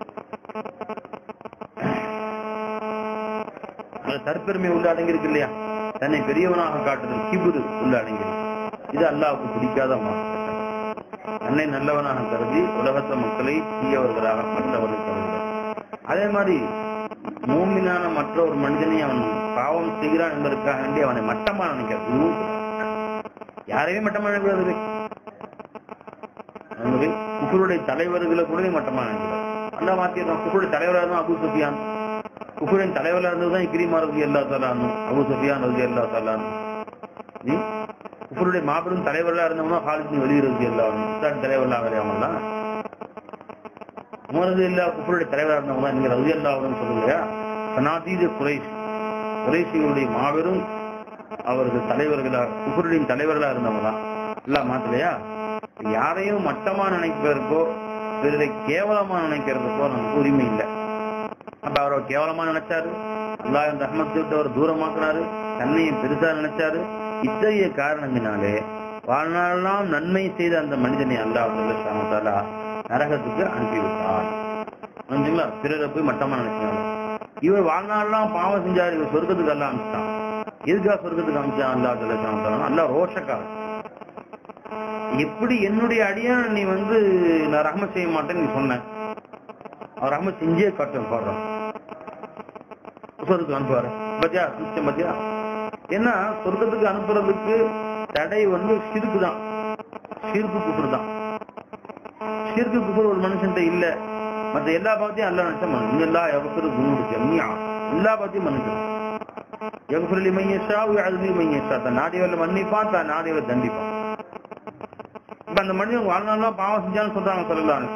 அந்த தற்பெருமை உள்ள அடங்கியிருக்கு இல்லையா தன்னை பெரியவனாக காட்டுதல் கிபுரு உள்ள அடங்கியிருக்கு இது அல்லாவுக்கு பிடிக்காத மாற்றம் தன்னை நல்லவனாக கருதி உலகத்த மக்களை தீயவர்களாக மற்றவர்கள் கருதுகிறார் அதே மாதிரி மூமினான மற்ற ஒரு மனிதனை அவன் பாவம் செய்கிறான் என்பதற்காக வேண்டி அவனை மட்டமா நினைக்கிறது இதுவும் யாரையுமே மட்டமா நினைக்கிறது அதுமாதிரி குஃபருடைய தலைவர்களை கூட நீ மட்டமா நினைக்கிறார் அல்லா மாத்திரம் குஃபருடைய தலைவராக இருந்தா அபு சுஃபியான் குஃபரின் தலைவராக இருந்ததுதான் இக்ரிமா ரவி அல்லா தலான்னு அபு சுஃபியான் ரவி அல்லா தலான்னு நீ குஃபருடைய மாபெரும் தலைவர்களா இருந்தவங்க ஹாலிதின் வெளியிறது எல்லாம் இஸ்லாமிய தலைவர்களா வரையாமலாம் உமரது இல்லா குஃபருடைய தலைவராக இருந்தவங்க தான் நீங்க ரவி அல்லாவுன்னு சொல்லுங்க சனாதீத குறைஷ் குறைஷிகளுடைய மாபெரும் அவர்கள் தலைவர்களா குஃபருடைய தலைவர்களா இருந்தவங்க தான் எல்லாம் மாத்தலையா யாரையும் மட்டமா நினைப்பதற்கோ பிறரை கேவலமா நினைக்கிறதுக்கோ நமக்கு உரிமை இல்லை அப்ப அவரை கேவலமா நினைச்சாரு அல்லாஹ் இந்த ரஹ்மத்தை விட்டு அவர் தூரமாக்குனாரு தன்னையும் பெருசா நினைச்சாரு இத்தகைய காரணத்தினாலே வாழ்நாளெல்லாம் நன்மை செய்த அந்த மனிதனை அல்லாஹ் நரகத்துக்கு அனுப்பிவிட்டார் புரிஞ்சுங்களா பிறரை போய் மட்டமா நினைச்சாங்க இவர் வாழ்நாளெல்லாம் பாவம் செஞ்சாரு இவர் சொர்க்கத்துக்கு எல்லாம் அனுப்பிச்சான் எதுக்காக சொர்க்கத்துக்கு அனுப்பிச்சான் அல்லா சொல்ல அல்லா ரோஷக்காரன் எப்படி என்னுடைய அடியான நீ வந்து நான் ரஹ்மத் செய்ய மாட்டேன்னு நீ சொன்ன அவர் ரஹ்மத் செஞ்சே காட்டும் பாடுறான் சொர்க்கத்துக்கு அனுப்புவாரு பத்தியா நிச்சயம் பத்தியா ஏன்னா சொர்க்கத்துக்கு அனுப்புறதுக்கு தடை வந்து சிறுக்கு தான் சிறுக்கு குப்புறு தான் சிறுக்கு குப்புறு ஒரு மனுஷன்ட்ட இல்ல மத்த எல்லா பாவத்தையும் அல்லா நினைச்சா மனு எல்லா எவசரு குணு ஜம்மியா எல்லா பாவத்தையும் மன்னிக்கணும் எவசரலி மையஷா அதுலி மையஷா தான் நாடியவர்ல மன்னிப்பான் தான் நாடியவர் தண்டிப்பான் இப்ப அந்த மனிதன் வாழ்நாள்லாம் பாவம் செஞ்சான்னு சொல்றாங்க சொல்லலாம்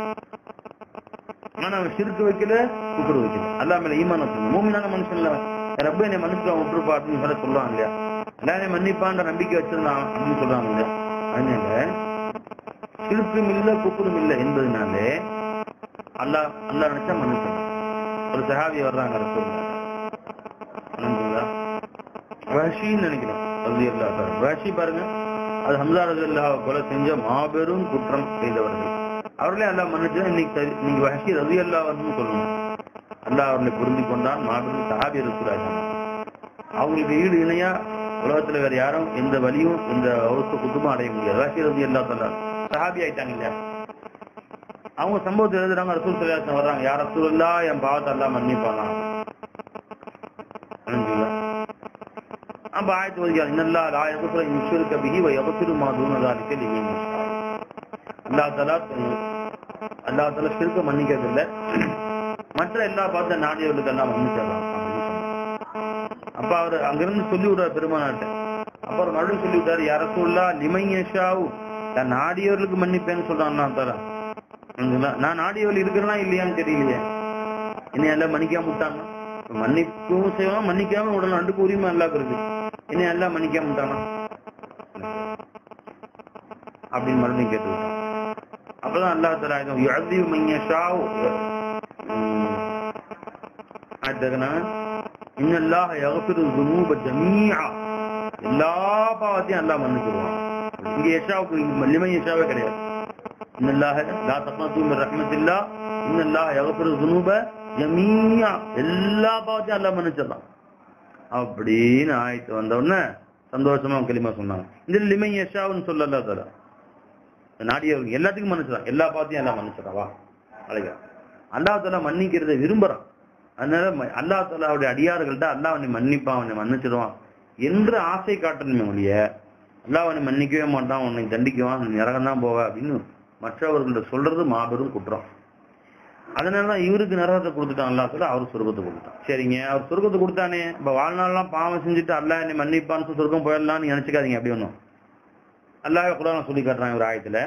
ஆனா அவன் சிறுக்கு வைக்கல குப்புறு வைக்கல அல்லா மேல ஈமான வச்சிருந்த மூமினான மனுஷன்ல ரப்ப என்னை மன்னிச்சுவான் விட்டுருப்பா அப்படின்னு சொல்ல சொல்லுவாங்க இல்லையா எல்லாரும் மன்னிப்பான்ற நம்பிக்கை வச்சிருந்தான் அப்படின்னு சொல்றாங்க இல்லையா அதனால சிறுக்கும் இல்ல குப்புறும் இல்லை என்பதனாலே அல்லாஹ் அல்லாஹ் நினைச்சா மன்னிச்சிடலாம் ஒரு சஹாபி வர்றாங்க ரசூலுல்லாஹ் புரிஞ்சுங்களா வஹஷின்னு நினைக்கிறேன் ரதி அல்லா வஹஷி பாருங்க அது ஹம்சா ரதி அல்லாஹ் கொலை செஞ்ச மாபெரும் குற்றம் செய்தவர்கள் அவர்களே அல்லாஹ் மன்னிச்சு இன்னைக்கு சரி- நீங்க வஹஷி ரதி அல்லாஹ்னு சொல்லணும் அல்லாஹ் அவர்களை புரிந்து கொண்டான் மாபெரும் சஹாபி ரசூலாக அவங்களுக்கு ஈடு இணையா உலகத்துல வேற யாரும் எந்த வலியும் எந்த அவசர குத்துமும் அடைய முடியாது வஹஷி ரதி அல்லா தலா சஹாபி ஆயிட்டாங்க இல்லையா அவங்க சம்பவத்தை எழுதுறாங்க ரசூல் சல்லாசன் வர்றாங்க யார் ரசூல் இல்லா என் பாவத்தை எல்லாம் மன்னிப்பானா புரிஞ்சுங்களா அப்ப ஆயத்து வதிக்காது இன்னல்லா லா யகுஃபிரு இன் யுஷ்ரிக பிஹி வ யகுஃபிரு மா தூன ذلك லிமன் யஷா அல்லாஹ் தஆலா அல்லாஹ் தஆலா ஷிர்க மன்னிக்கிறது இல்ல மற்ற எல்லா பார்த்த நாடியவர்களுக்கு எல்லாம் மன்னிச்சிடலாம் அப்படின்னு சொன்னாங்க. அப்ப அவர் அங்கிருந்து சொல்லி விடுறார் பெருமானாட்ட அப்புறம் மறுபடியும் சொல்லி விட்டாரு யார சொல்லா லிமன் யஷாவு நான் நாடியவர்களுக்கு மன்னிப்பேன்னு சொல்றான் அல்லாஹ் தஆலா புரிஞ்சுங்களா? நான் நாடியவள் இருக்கிறேனா இல்லையான்னு தெரியலையே என்னை எல்லாம் மன்னிக்காம விட்டாங்க மன்னிக்கவும் செய்வான் மன்னிக்காம உடனே ரெண்டுக்கு உரிமை எல்லாம் இருக்கு என்னை எல்லாம் மன்னிக்காம விட்டானா அப்படின்னு மறுபடியும் கேட்டு விட்டான் அப்பதான் அல்லாஹ் தலா யுஅذிபு மன் யஷாஉ அடுத்ததுனா இன்னல்லாஹ யக்ஃபிரு ذுனூப ஜமீஆ எல்லா பாவத்தையும் அல்லாஹ் மன்னிச்சிடுவான் இங்க யஷாவுக்கு லிமன் யஷாவே கிடையாது இன்னல்லாஹ லா தக்னது மின் ரஹ்மத்தில்லா இன்னல்லாஹ யக்ஃபிரு ذுனூப ஜமீஆ எல்லா பாவத்தையும் அல்லாஹ் மன்னிச்சிடலாம் அப்படின்னு ஆயிட்டு வந்த உடனே சந்தோஷமா களிமா சொன்னாங்க இந்த லிமன் யஷாவுன்னு சொல்லல தரா நாடியவர்கள் எல்லாத்துக்கும் மன்னிச்சிடலாம் எல்லா பாவத்தையும் எல்லாம் மன்னிச்சிடலாம் வா அழகா அல்லாஹ் தாலா மன்னிக்கிறதை விரும்புறான் அதனால ம- அல்லாஹ் தாலாவுடைய அடியார்கள்ட்ட அல்லாஹ் அவனை மன்னிப்பான் அவனை மன்னிச்சிடுவான் என்று ஆசை காட்டணுமே ஒழிய அல்லாஹ் அவனை மன்னிக்கவே மாட்டான் உன்னை தண்டிக்குவான் நீ நரகம் தான் போவ அப்படின்னு மற்றவர்கள்ட்ட சொல்றது மாபெரும் குற்றம் அதனாலதான் இவருக்கு நரகத்தை கொடுத்துட்டான் அல்லாஹ் தாலா அவர் சொர்க்கத்தை கொடுத்தான் சரிங்க அவர் சொர்க்கத்தை கொடுத்தானே இப்ப வாழ்நாள்லாம் பாவம் செஞ்சுட்டு அல்லாஹ் என்னை மன்னிப்பான்னு சொல்லி சொர்க்கம் போயிடலாம்னு நினைச்சுக்காதீங்க அப்படி ஒண்ணும் அல்லாஹ் குரான் சொல்லி காட்டுறான் ஒரு ஆயத்துல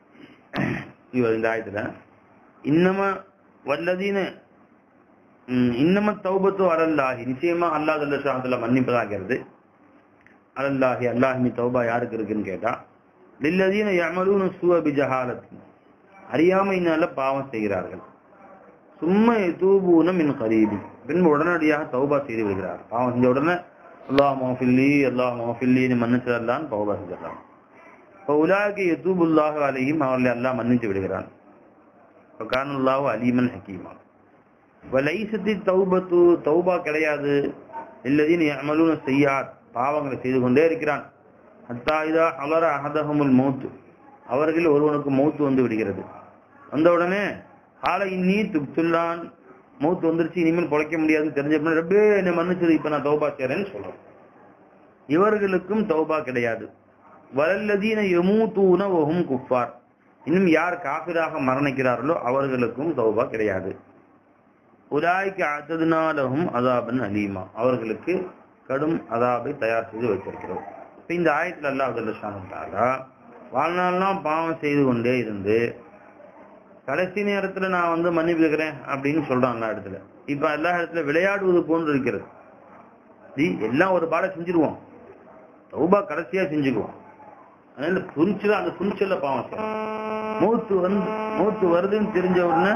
இவர் இந்த ஆயத்துல இன்னம வல்லதீன ம், இன்னம தௌபத்து அலல்லாஹி நிச்சயமா அல்லாஹ் ஜல்லஷாஹத்துல மன்னிப்பதாகிறது அலல்லாஹி அல்லாஹ்மி தௌபா யாருக்கு இருக்குன்னு கேட்டா லில்லதீன யமலூன சுவ பிஜஹாலத்தின் அறியாமையினால பாவம் செய்கிறார்கள் சும்மா எதூபூன மின் கரீபி பின்பு உடனடியாக தௌபா செய்து விடுகிறார் பாவம் செஞ்ச உடனே அல்லாஹ் மோஃபில்லி அல்லாஹ் மோஃபில்லின்னு மன்னிச்சிடலான்னு தௌபா செஞ்சிடறான் இப்போ உலாக்கு எதூபுல்லாஹ் அலையும் அவர்களை அல்லாஹ் மன்னித்து விடுகிறான் இப்போ கானுல்லாஹு அலீமன் ஹக்கீமா வலைசத்தி தௌபத்து தௌபா கிடையாது இல்லதீன் அமலூன செய்யார் பாவங்களை செய்து கொண்டே இருக்கிறான் ஹத்தா இதா அலர அஹதஹமுல் மௌத்து அவர்கள் ஒருவனுக்கு மௌத்து வந்து விடுகிறது வந்த உடனே ஆலை இன்னி துப்துல்லான் மௌத்து வந்துருச்சு இனிமேல் பொழைக்க முடியாதுன்னு தெரிஞ்ச பின்னாடி ரப்பே என்னை மன்னிச்சது இப்ப நான் தௌபா செய்றேன்னு சொல்றேன் இவர்களுக்கும் தௌபா கிடையாது வலல்லதீன யமூத்தூன வஹும் குஃபார் இன்னும் யார் காபிராக மரணிக்கிறார்களோ அவர்களுக்கும் தௌபா கிடையாது உலாய்க்கு அததுனாலகும் அதாபன் அலீமா அவர்களுக்கு கடும் அதாபை தயார் செய்து வைத்திருக்கிறோம் இப்ப இந்த ஆயத்துல அல்லாஹ் ஜல்லஷானுட்டாலா வாழ்நாள்லாம் பாவம் செய்து கொண்டே இருந்து கடைசி நேரத்துல நான் வந்து மன்னிப்பு கேட்கிறேன் அப்படின்னு சொல்றான் எல்லா இடத்துல இப்ப எல்லா இடத்துல விளையாடுவது போன்று இருக்கிறது தி எல்லாம் ஒரு பாடம் செஞ்சிருவோம் தௌபா கடைசியா செஞ்சுக்குவோம் அதனால துணிச்சல அந்த துணிச்சல பாவம் செய்யணும் மூத்து வந்து மூத்து வருதுன்னு தெரிஞ்ச உடனே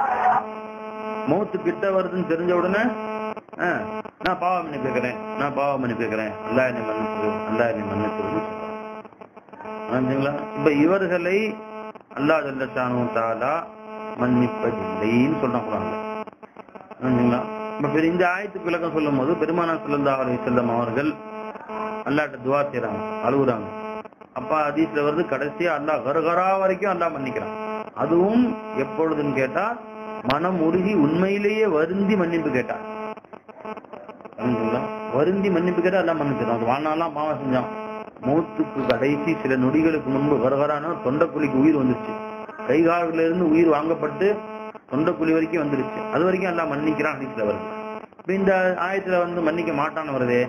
மௌத்து கிட்ட வருதுன்னு தெரிஞ்ச உடனே ஆ, நான் பாவம் பண்ணி கேட்கிறேன் நான் பாவம் பண்ணி கேட்கிறேன் அல்லா என்னை மன்னிச்சு அல்லா என்னை மன்னிச்சு புரிஞ்சுங்களா இப்ப இவர்களை அல்லாஹ் ஜல்லஷானு தாலா மன்னிப்பதில்லைன்னு சொல்றான் குரான்ல புரிஞ்சுங்களா இப்ப பெரிய இந்த ஆயத்துக்கு விளக்கம் சொல்லும் போது பெருமானா ஸல்லல்லாஹு அலைஹி வஸல்லம் அவர்கள் அல்லாஹ்ட்ட துவா செய்றாங்க அழுகுறாங்க அப்பா ஹதீஸ்ல வருது கடைசியா அல்லாஹ் கரகரா வரைக்கும் அல்லாஹ் மன்னிக்கிறான் அதுவும் எப்பொழுதுன்னு கேட்டா மனம் உருகி உண்மையிலேயே வருந்தி மன்னிப்பு கேட்டார் புரிஞ்சுங்களா? வருந்தி மன்னிப்பு கேட்டா எல்லாம் மன்னிச்சிடும் அது வாழ்நாள்லாம் பாவம் செஞ்சான் மூத்துக்கு கடைசி சில நொடிகளுக்கு முன்பு வரவரான தொண்டைக்குழிக்கு உயிர் வந்துருச்சு கை கால்கள்ல இருந்து உயிர் வாங்கப்பட்டு தொண்டைக்குழி வரைக்கும் வந்துருச்சு அது வரைக்கும் எல்லாம் மன்னிக்கிறான் ஹதீஸ்ல வருது இப்ப இந்த ஆயத்துல வந்து மன்னிக்க மாட்டான்னு வருதே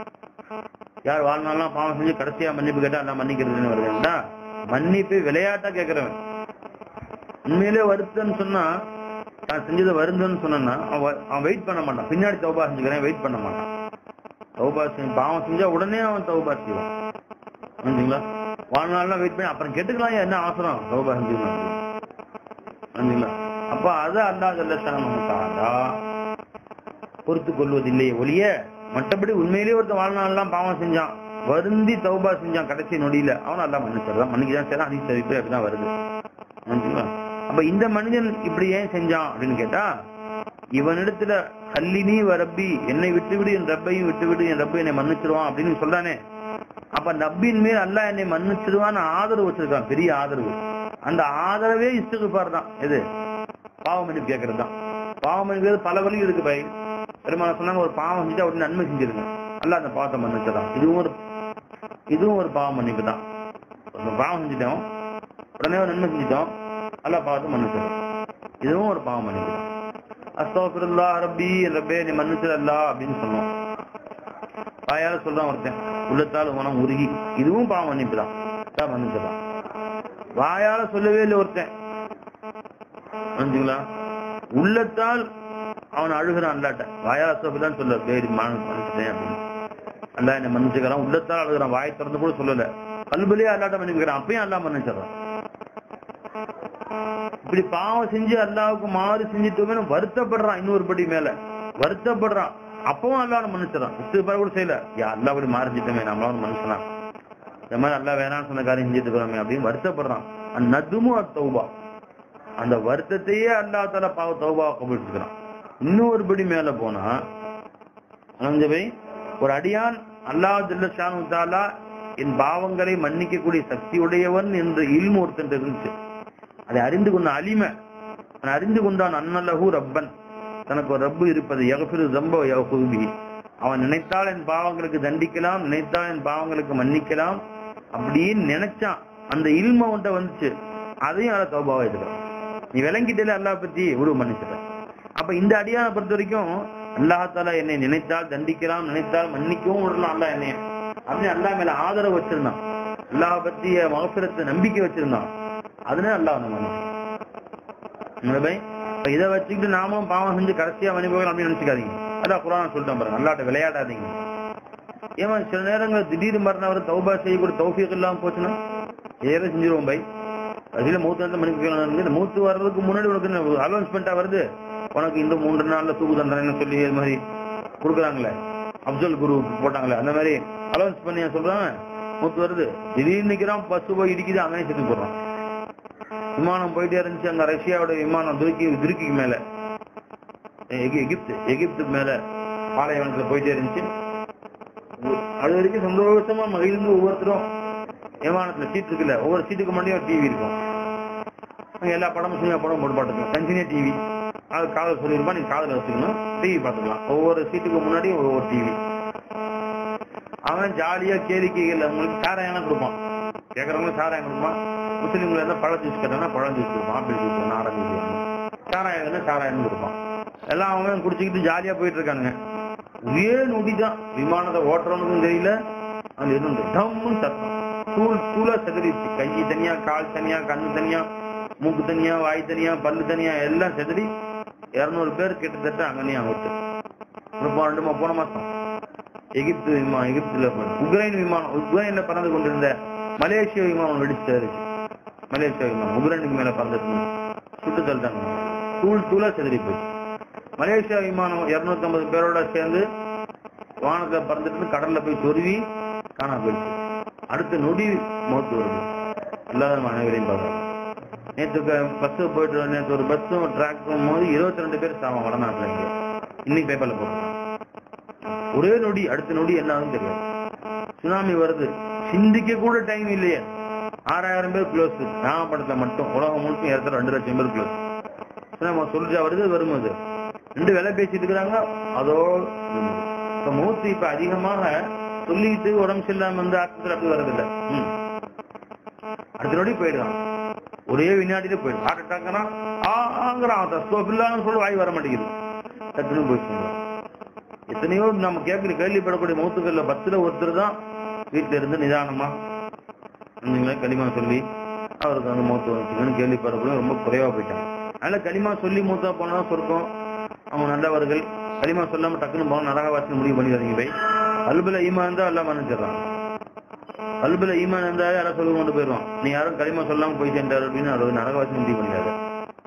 யார் வாழ்நாள்லாம் பாவம் செஞ்சு கடைசியா மன்னிப்பு கேட்டா எல்லாம் மன்னிக்கிறதுன்னு வருதுன்னா மன்னிப்பு விளையாட்டா கேட்கிறவன் உண்மையிலே வருத்தம்னு சொன்னா நான் செஞ்சதை வருந்தன்னு சொன்னா அவன் அவன் வெயிட் பண்ண மாட்டான் பின்னாடி தௌபா செஞ்சுக்கிறேன் வெயிட் பண்ண மாட்டான் தௌபா செஞ்சு பாவம் செஞ்சா உடனே அவன் தௌபா செய்வான் புரிஞ்சுங்களா வாழ்நாள்லாம் வெயிட் பண்ணி அப்புறம் கேட்டுக்கலாம் என்ன அவசரம் தௌபா செஞ்சுக்கலாம் புரிஞ்சுங்களா அப்ப அது அல்லா ஜல்லஷானா பொறுத்து கொள்வதில்லையே ஒழிய மற்றபடி உண்மையிலேயே ஒருத்தன் வாழ்நாள்லாம் பாவம் செஞ்சான் வருந்தி தௌபா செஞ்சான் கடைசி நொடியில அவன் எல்லாம் மன்னிச்சிடறான் மன்னிக்கதான் சரி அதி சரிப்பு அப்படிதான் வருது புரிஞ்சுங்களா? அப்ப இந்த மனிதன் இப்படி ஏன் செஞ்சான் அப்படின்னு கேட்டா இவனிடத்துல கல்லினி வரப்பி என்னை விட்டுவிடு என் ரப்பையும் விட்டுவிடு என் ரப்பை என்னை மன்னிச்சிடுவான் அப்படின்னு சொல்றானே அப்ப நப்பின் மேல் அல்லாஹ் என்னை மன்னிச்சிடுவான்னு ஆதரவு வச்சிருக்கான் பெரிய ஆதரவு அந்த ஆதரவே இஸ்துகுபார் தான் எது பாவம் மன்னிப்பு கேட்கறது தான் பாவம் மன்னிப்பு பல வழி இருக்கு பை பெருமான சொன்னாங்க ஒரு பாவம் செஞ்சுட்டு அவரு நன்மை செஞ்சிருங்க அல்ல அந்த பாவத்தை மன்னிச்சதான் இதுவும் ஒரு இதுவும் ஒரு பாவம் மன்னிப்பு தான் ஒரு பாவம் செஞ்சுட்டோம் உடனே ஒரு நன்மை செஞ்சுட்டோம் அல்ல பாவத்தை மன்னிச்சிடும் இதுவும் ஒரு பாவம் மன்னிப்பு தான் அஸ்தோபிருல்லா ரப்பி ரப்பே நீ மன்னிச்சிட அல்லா அப்படின்னு சொன்னோம் வாயால சொல்றான் ஒருத்தன் உள்ளத்தால் மனம் உருகி இதுவும் பாவம் மன்னிப்பு தான் தான் மன்னிச்சிடலாம் வாயால சொல்லவே இல்லை ஒருத்தன் புரிஞ்சுங்களா உள்ளத்தால் அவன் அழுகிறான் அல்லாட்ட வாயால சொல்லதான் சொல்ல பேரி மன்னிச்சிட்டேன் அப்படின்னு அல்லா என்ன மன்னிச்சுக்கிறான் உள்ளத்தால் அழுகிறான் வாய் திறந்து கூட சொல்லல கல்விலேயே அல்லாட்ட மன்னிக்கிறான் அப்பயும் அல்லா மன்னிச்சிடறான் இப்படி பாவம் செஞ்சு அல்லாவுக்கு மாறு செஞ்சுட்டோமே வருத்தப்படுறான் இன்னொரு படி மேல வருத்தப்படுறான் அப்பவும் அல்லாஹ் மன்னிச்சிடறான் இஸ்திஃபார் கூட செய்யல யா அல்லா அப்படி மாறு செஞ்சிட்டோமே நம்மளால மனுஷனா இந்த மாதிரி அல்லா வேணாம்னு சொன்ன காரியம் செஞ்சுட்டு இருக்கிறோமே அப்படின்னு வருத்தப்படுறான் நதுமும் அது தௌபா அந்த வருத்தத்தையே அல்லா தால பாவ தௌபா கபிடிச்சுக்கிறான் இன்னொரு படி மேல போனா அனந்தவை ஒரு அடியான் அல்லாஹ் ஜல்லஷானு தாலா என் பாவங்களை மன்னிக்கக்கூடிய சக்தி உடையவன் என்று இல்மு ஒருத்தன் இருந்துச்சு அதை அறிந்து கொண்ட அலிமை அவன் அறிந்து கொண்டான் அன்னலஹு ரப்பன் தனக்கு ஒரு ரப்பு இருப்பது யகபிரு ஜம்ப யகுபி அவன் நினைத்தால் என் பாவங்களுக்கு தண்டிக்கலாம் நினைத்தால் என் பாவங்களுக்கு மன்னிக்கலாம் அப்படின்னு நினைச்சான் அந்த இல்ம உன்ட்ட வந்துச்சு அதையும் அதை தௌபாவா எடுக்கிறான் நீ விளங்கிட்டே அல்லாஹ் பத்தி உருவ மன்னிச்சிட்ட அப்ப இந்த அடியான பொறுத்த வரைக்கும் அல்லாஹால என்னை நினைத்தால் தண்டிக்கலாம் நினைத்தால் மன்னிக்கவும் விடலாம் அல்லாஹ் என்னைய அப்படின்னு அல்லாஹ் மேல ஆதரவு வச்சிருந்தான் அல்லாஹ் பத்திய மகசுரத்தை நம்பிக்கை வச்சிருந்தான் அதுல அல்லாஹ் வந்து மன்னிச்சான் இப்ப இதை வச்சுக்கிட்டு நாமும் பாவம் செஞ்சு கடைசியா மணி போகலாம் அப்படின்னு நினைச்சுக்காதீங்க அதான் குரான் சொல்லிட்டேன் பாருங்க அல்லாட்ட விளையாடாதீங்க ஏமா சில நேரங்கள் திடீர் மரணம் வர தௌபா செய்யக்கூடிய தௌஃபீக் இல்லாம போச்சுன்னா ஏதோ செஞ்சிருவோம் பை அதுல மூத்து வந்து மணிக்கு மூத்து வர்றதுக்கு முன்னாடி உனக்கு அலௌன்ஸ்மெண்டா வருது உனக்கு இந்த மூன்று நாள்ல தூக்கு தண்டனை சொல்லி இது மாதிரி கொடுக்குறாங்களே அப்துல் குரு போட்டாங்களே அந்த மாதிரி அலௌன்ஸ் பண்ணி சொல்றாங்க மூத்து வருது திடீர்னு நிக்கிறான் பஸ் போய் இடிக்குது அங்கனே செத்து போடுறான் விமானம் போயிட்டே இருந்துச்சு அங்க ரஷ்யாவோட விமானம் துருக்கி துருக்கிக்கு மேல எகி- எகிப்து எகிப்து மேல பாலைவனத்துல போயிட்டே இருந்துச்சு அது வரைக்கும் சந்தோஷமா மகிழ்ந்து ஒவ்வொருத்தரும் விமானத்துல சீட் இருக்குல்ல ஒவ்வொரு சீட்டுக்கு முன்னாடியும் ஒரு டிவி இருக்கும் அங்க எல்லா படமும் சினிமா படம் போட்டு பார்த்துக்கலாம் தனித்தனியா டிவி அது காதல் சொல்லியிருப்பா நீங்க காதல வச்சுக்கணும் டிவி பார்த்துக்கலாம் ஒவ்வொரு சீட்டுக்கு முன்னாடி ஒவ்வொரு டிவி அவன் ஜாலியா கேளிக்கைகள் அவங்களுக்கு சாராயம் கொடுப்பான் கேட்கறவங்களுக்கு சாராயம் கொடுப்பான் முஸ்லீம்கள் இருந்தா பழ ஜூஸ் கேட்டாங்கன்னா பழம் ஜூஸ் கொடுப்பான் ஆப்பிள் ஜூஸ் வேணும் ஆரஞ்சு ஜூஸ் வேணும் சாராயம் வேணும்னா சாராயம் கொடுப்பான் எல்லாம் அவங்க குடிச்சுக்கிட்டு ஜாலியா போயிட்டு இருக்கானுங்க ஒரே நொடிதான் விமானத்தை ஓட்டுறவனுக்கும் தெரியல அந்த இருந்து டம்முன்னு சத்தம் தூள் தூளா செதறிச்சு கை தனியா கால் தனியா கண்ணு தனியா மூக்கு தனியா வாய் தனியா பல்லு தனியா எல்லாம் செதறி இருநூறு பேர் கிட்டத்தட்ட அங்கனையும் அங்கிட்டு ஒரு ரெண்டு மா- போன மாசம் எகிப்து விமானம் எகிப்துல போன- உக்ரைன் விமானம் உக்ரைன்ல பறந்து கொண்டிருந்த மலேசிய விமானம் வெடிச்சு மலேசியா விமானம் உக்ரைனுக்கு மேல பறந்துட்டு இருந்தது. சுட்டு தள்ளிட்டாங்க தூள் தூளா செதறி போச்சு மலேசியா விமானம் 250 பேரோட சேர்ந்து வானத்துல பறந்துட்டு இருந்து கடல்ல போய் சொருவி காணாம போயிடுச்சு அடுத்த நொடி மௌத்து வருது எல்லாரும் அனைவரையும் பார்க்கறோம் நேற்று பஸ் போயிட்டு நேற்று ஒரு பஸ்ஸும் டிராக்டரும் போது இருபத்தி ரெண்டு பேர் சாவாங்க வடநாட்டுல இங்க இன்னைக்கு பேப்பர்ல போடுறாங்க ஒரே நொடி அடுத்த நொடி என்ன ஆகுதுன்னு தெரியாது சுனாமி வருது சிந்திக்க கூட டைம் இல்லையே ஆறாயிரம் பேர் க்ளோஸ் நாகப்படத்துல மட்டும் உலகம் முழுக்க ஏற்ற ரெண்டு லட்சம் பேர் க்ளோஸ் சுனாமி சொல்லிட்டா வருது வரும் அது ரெண்டு வேலை பேசிட்டு இருக்கிறாங்க அதோ இப்ப மூத்து இப்ப அதிகமாக சொல்லிட்டு உடம்பு சரியில்லாம வந்து ஆஸ்பத்திரி அப்படி வர்றதில்ல ம். அடுத்த நொடி போயிடுறான் ஒரே வினாடியில போயிடும் ஹார்ட் அட்டாக்னா ஆங்கிறான் தஸ்தோபில்லான்னு சொல்லி வாய் வர மாட்டேங்குது டக்குன்னு போயிடுச்சு எத்தனையோ நம்ம கேட்கிற கேள்விப்படக்கூடிய மூத்துக்கள்ல பத்துல ஒருத்தர் தான் வீட்டுல இருந்து நிதானமா இருந்தீங்களா களிமா சொல்லி அவருக்கு அந்த மூத்து வந்துச்சுங்கன்னு கேள்விப்படக்கூடிய ரொம்ப குறைவா போயிட்டாங்க அதனால களிமா சொல்லி மூத்தா போனா சொர்க்கம் அவங்க நல்லவர்கள் களிமா சொல்லாம டக்குன்னு போன நரகவாசி முடிவு பண்ணிடுறீங்க போய் அல்புல ஈமான் இருந்தா எல்லாம் மன்னிச்சிடறான் அல்புல ஈமான் இருந்தா யாரும் சொல்லி கொண்டு போயிடுவான் நீ யாரும் களிமா சொல்லாம போய் சேர்ந்தாரு அப்படின்னு அவர் நரகவாசி முடிவு பண்ணிடாரு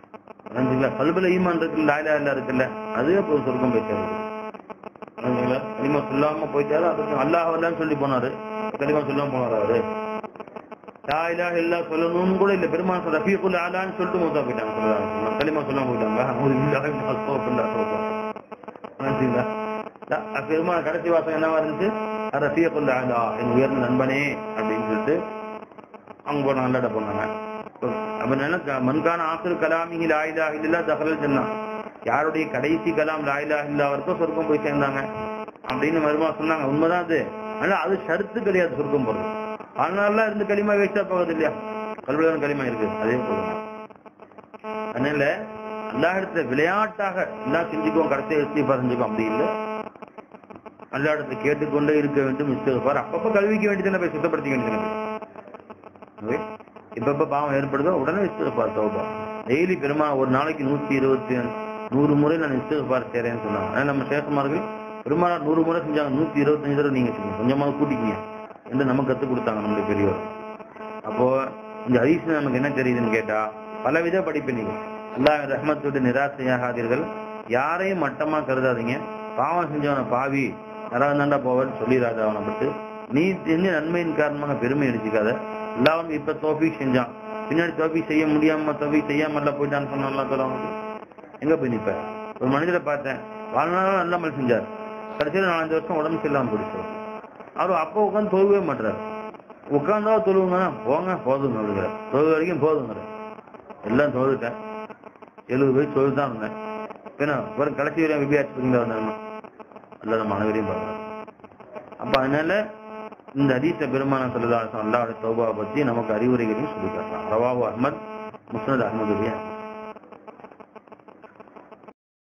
புரிஞ்சுங்களா கல்வில ஈமான் இருக்குல்ல லாயிலா இல்ல இருக்குல்ல அதுவே போய் சொர்க்கம் போய் சேருது புரிஞ்சுங்களா களிமா சொல்லாம போயிட்டாரு அதுக்கு அல்லாஹ் வரலான்னு சொல்லி போனாரு களிமா சொல்லாம போனாரு அவரு லா இலாஹ இல்லா சொல்லணும்னு கூட இல்ல பெருமான் சொல்ற ரஃபீக்குல் ஆலான்னு சொல்லிட்டு மூத்தா போயிட்டாங்க ஸல்லல்லாஹு அலைஹி வஸல்லம். களிமா சொல்லாம போயிட்டாங்க அவுது பில்லாஹி மினஷ் அஸ்தக்ஃபிருல்லாஹ் தௌபா. புரிஞ்சுங்களா லா, பெருமாள் கடைசி வாசம் என்னவா இருந்துச்சு ரஃபீக்குல் ஆலா என் உயர்ந்த நண்பனே அப்படின்னு சொல்லிட்டு அவங்க போன நல்லட போனாங்க அப்ப என்ன மன்கான ஆசிர் கலாமிஹி லாயிலா இல்லா தகவல் சொன்னான் யாருடைய கடைசி கலாம் லாயிலா இல்லா வரைக்கும் சொர்க்கம் போய் சேர்ந்தாங்க அப்படின்னு மருமா சொன்னாங்க உண்மைதான் அது ஆனா அது ஷருத்து கிடையாது சொர்க்கம் போறது அதனால இருந்து களிமா வேஸ்டா போகுது இல்லையா கல்வியான களிமா இருக்கு அதே போதும் அதனால எல்லா இடத்துல விளையாட்டாக எல்லாம் செஞ்சுக்குவோம் கடைசியா இஸ்திஃபா செஞ்சுக்கோம் அப்படி இல்லை எல்லா இடத்துல கேட்டுக்கொண்டே இருக்க வேண்டும் இஸ்திஃபார் அப்பப்ப கல்விக்கு வேண்டியதானே போய் சுத்தப்படுத்திக்க வேண்டியதானே ஓகே எப்பப்ப பாவம் ஏற்படுதோ உடனே இஸ்திஃபார் தௌபா டெய்லி பெருமா ஒரு நாளைக்கு நூத்தி இருபத்தி நூறு முறை நான் இஸ்திஃபார் செய்றேன்னு சொன்னாங்க ஆனா நம்ம சேஷமார்கள் பெருமானார் நூறு முறை செஞ்சாங்க நூத்தி இருபத்தஞ்சு தடவை நீங்க செய்யுங்க கொஞ்சமாவது கூட்டிக்கிங்க என்று நமக்கு கத்துக் கொடுத்தாங்க நம்முடைய பெரியவர் அப்போ இந்த ஹதீஸ் நமக்கு என்ன தெரியுதுன்னு கேட்டா பலவித படிப்பு நீங்க அல்லாஹ் ரஹ்மத்தோடு நிராசையாகாதீர்கள் யாரையும் மட்டமா கருதாதீங்க பாவம் செஞ்சவன பாவி நரகந்தாண்டா போவன்னு சொல்லிடாத அவனை பட்டு நீ தெரிஞ்ச நன்மையின் காரணமாக பெருமை அடிச்சுக்காத எல்லாரும் இப்ப தோஃபி செஞ்சான் பின்னாடி தோஃபி செய்ய முடியாம தோஃபி செய்யாம போயிட்டான்னு சொன்னான்ல சொல்லுவாங்க எங்க போய் நிப்ப ஒரு மனிதரை பார்த்தேன் வாழ்நாளும் நல்ல அமல் செஞ்சார் கடைசியில் நாலஞ்சு வருஷம் உடம்பு சரியில்லாம போயிடுச்சு அவர் அப்போ உட்காந்து தொழுவே மாட்டார் உட்காந்தா தொழுவுங்க போங்க போதுங்க அப்படிங்கிற தொழுவு வரைக்கும் போதுங்கிற எல்லாம் தொழுதுட்டேன் எழுபது வயசு தொழுது தான் இருந்தேன் ஏன்னா ஒரு கடைசி வரையும் விபியாச்சு வந்தாங்க அல்ல நம்ம அனைவரையும் பார்க்கலாம் அப்ப அதனால இந்த ஹதீஸ பெருமான சொல்லலாம் அல்லாஹ் தௌபா பத்தி நமக்கு அறிவுரைகளையும் சொல்லி காட்டலாம் ரவாஹு அஹ்மத் முஸ்னத் அஹ்மதுடைய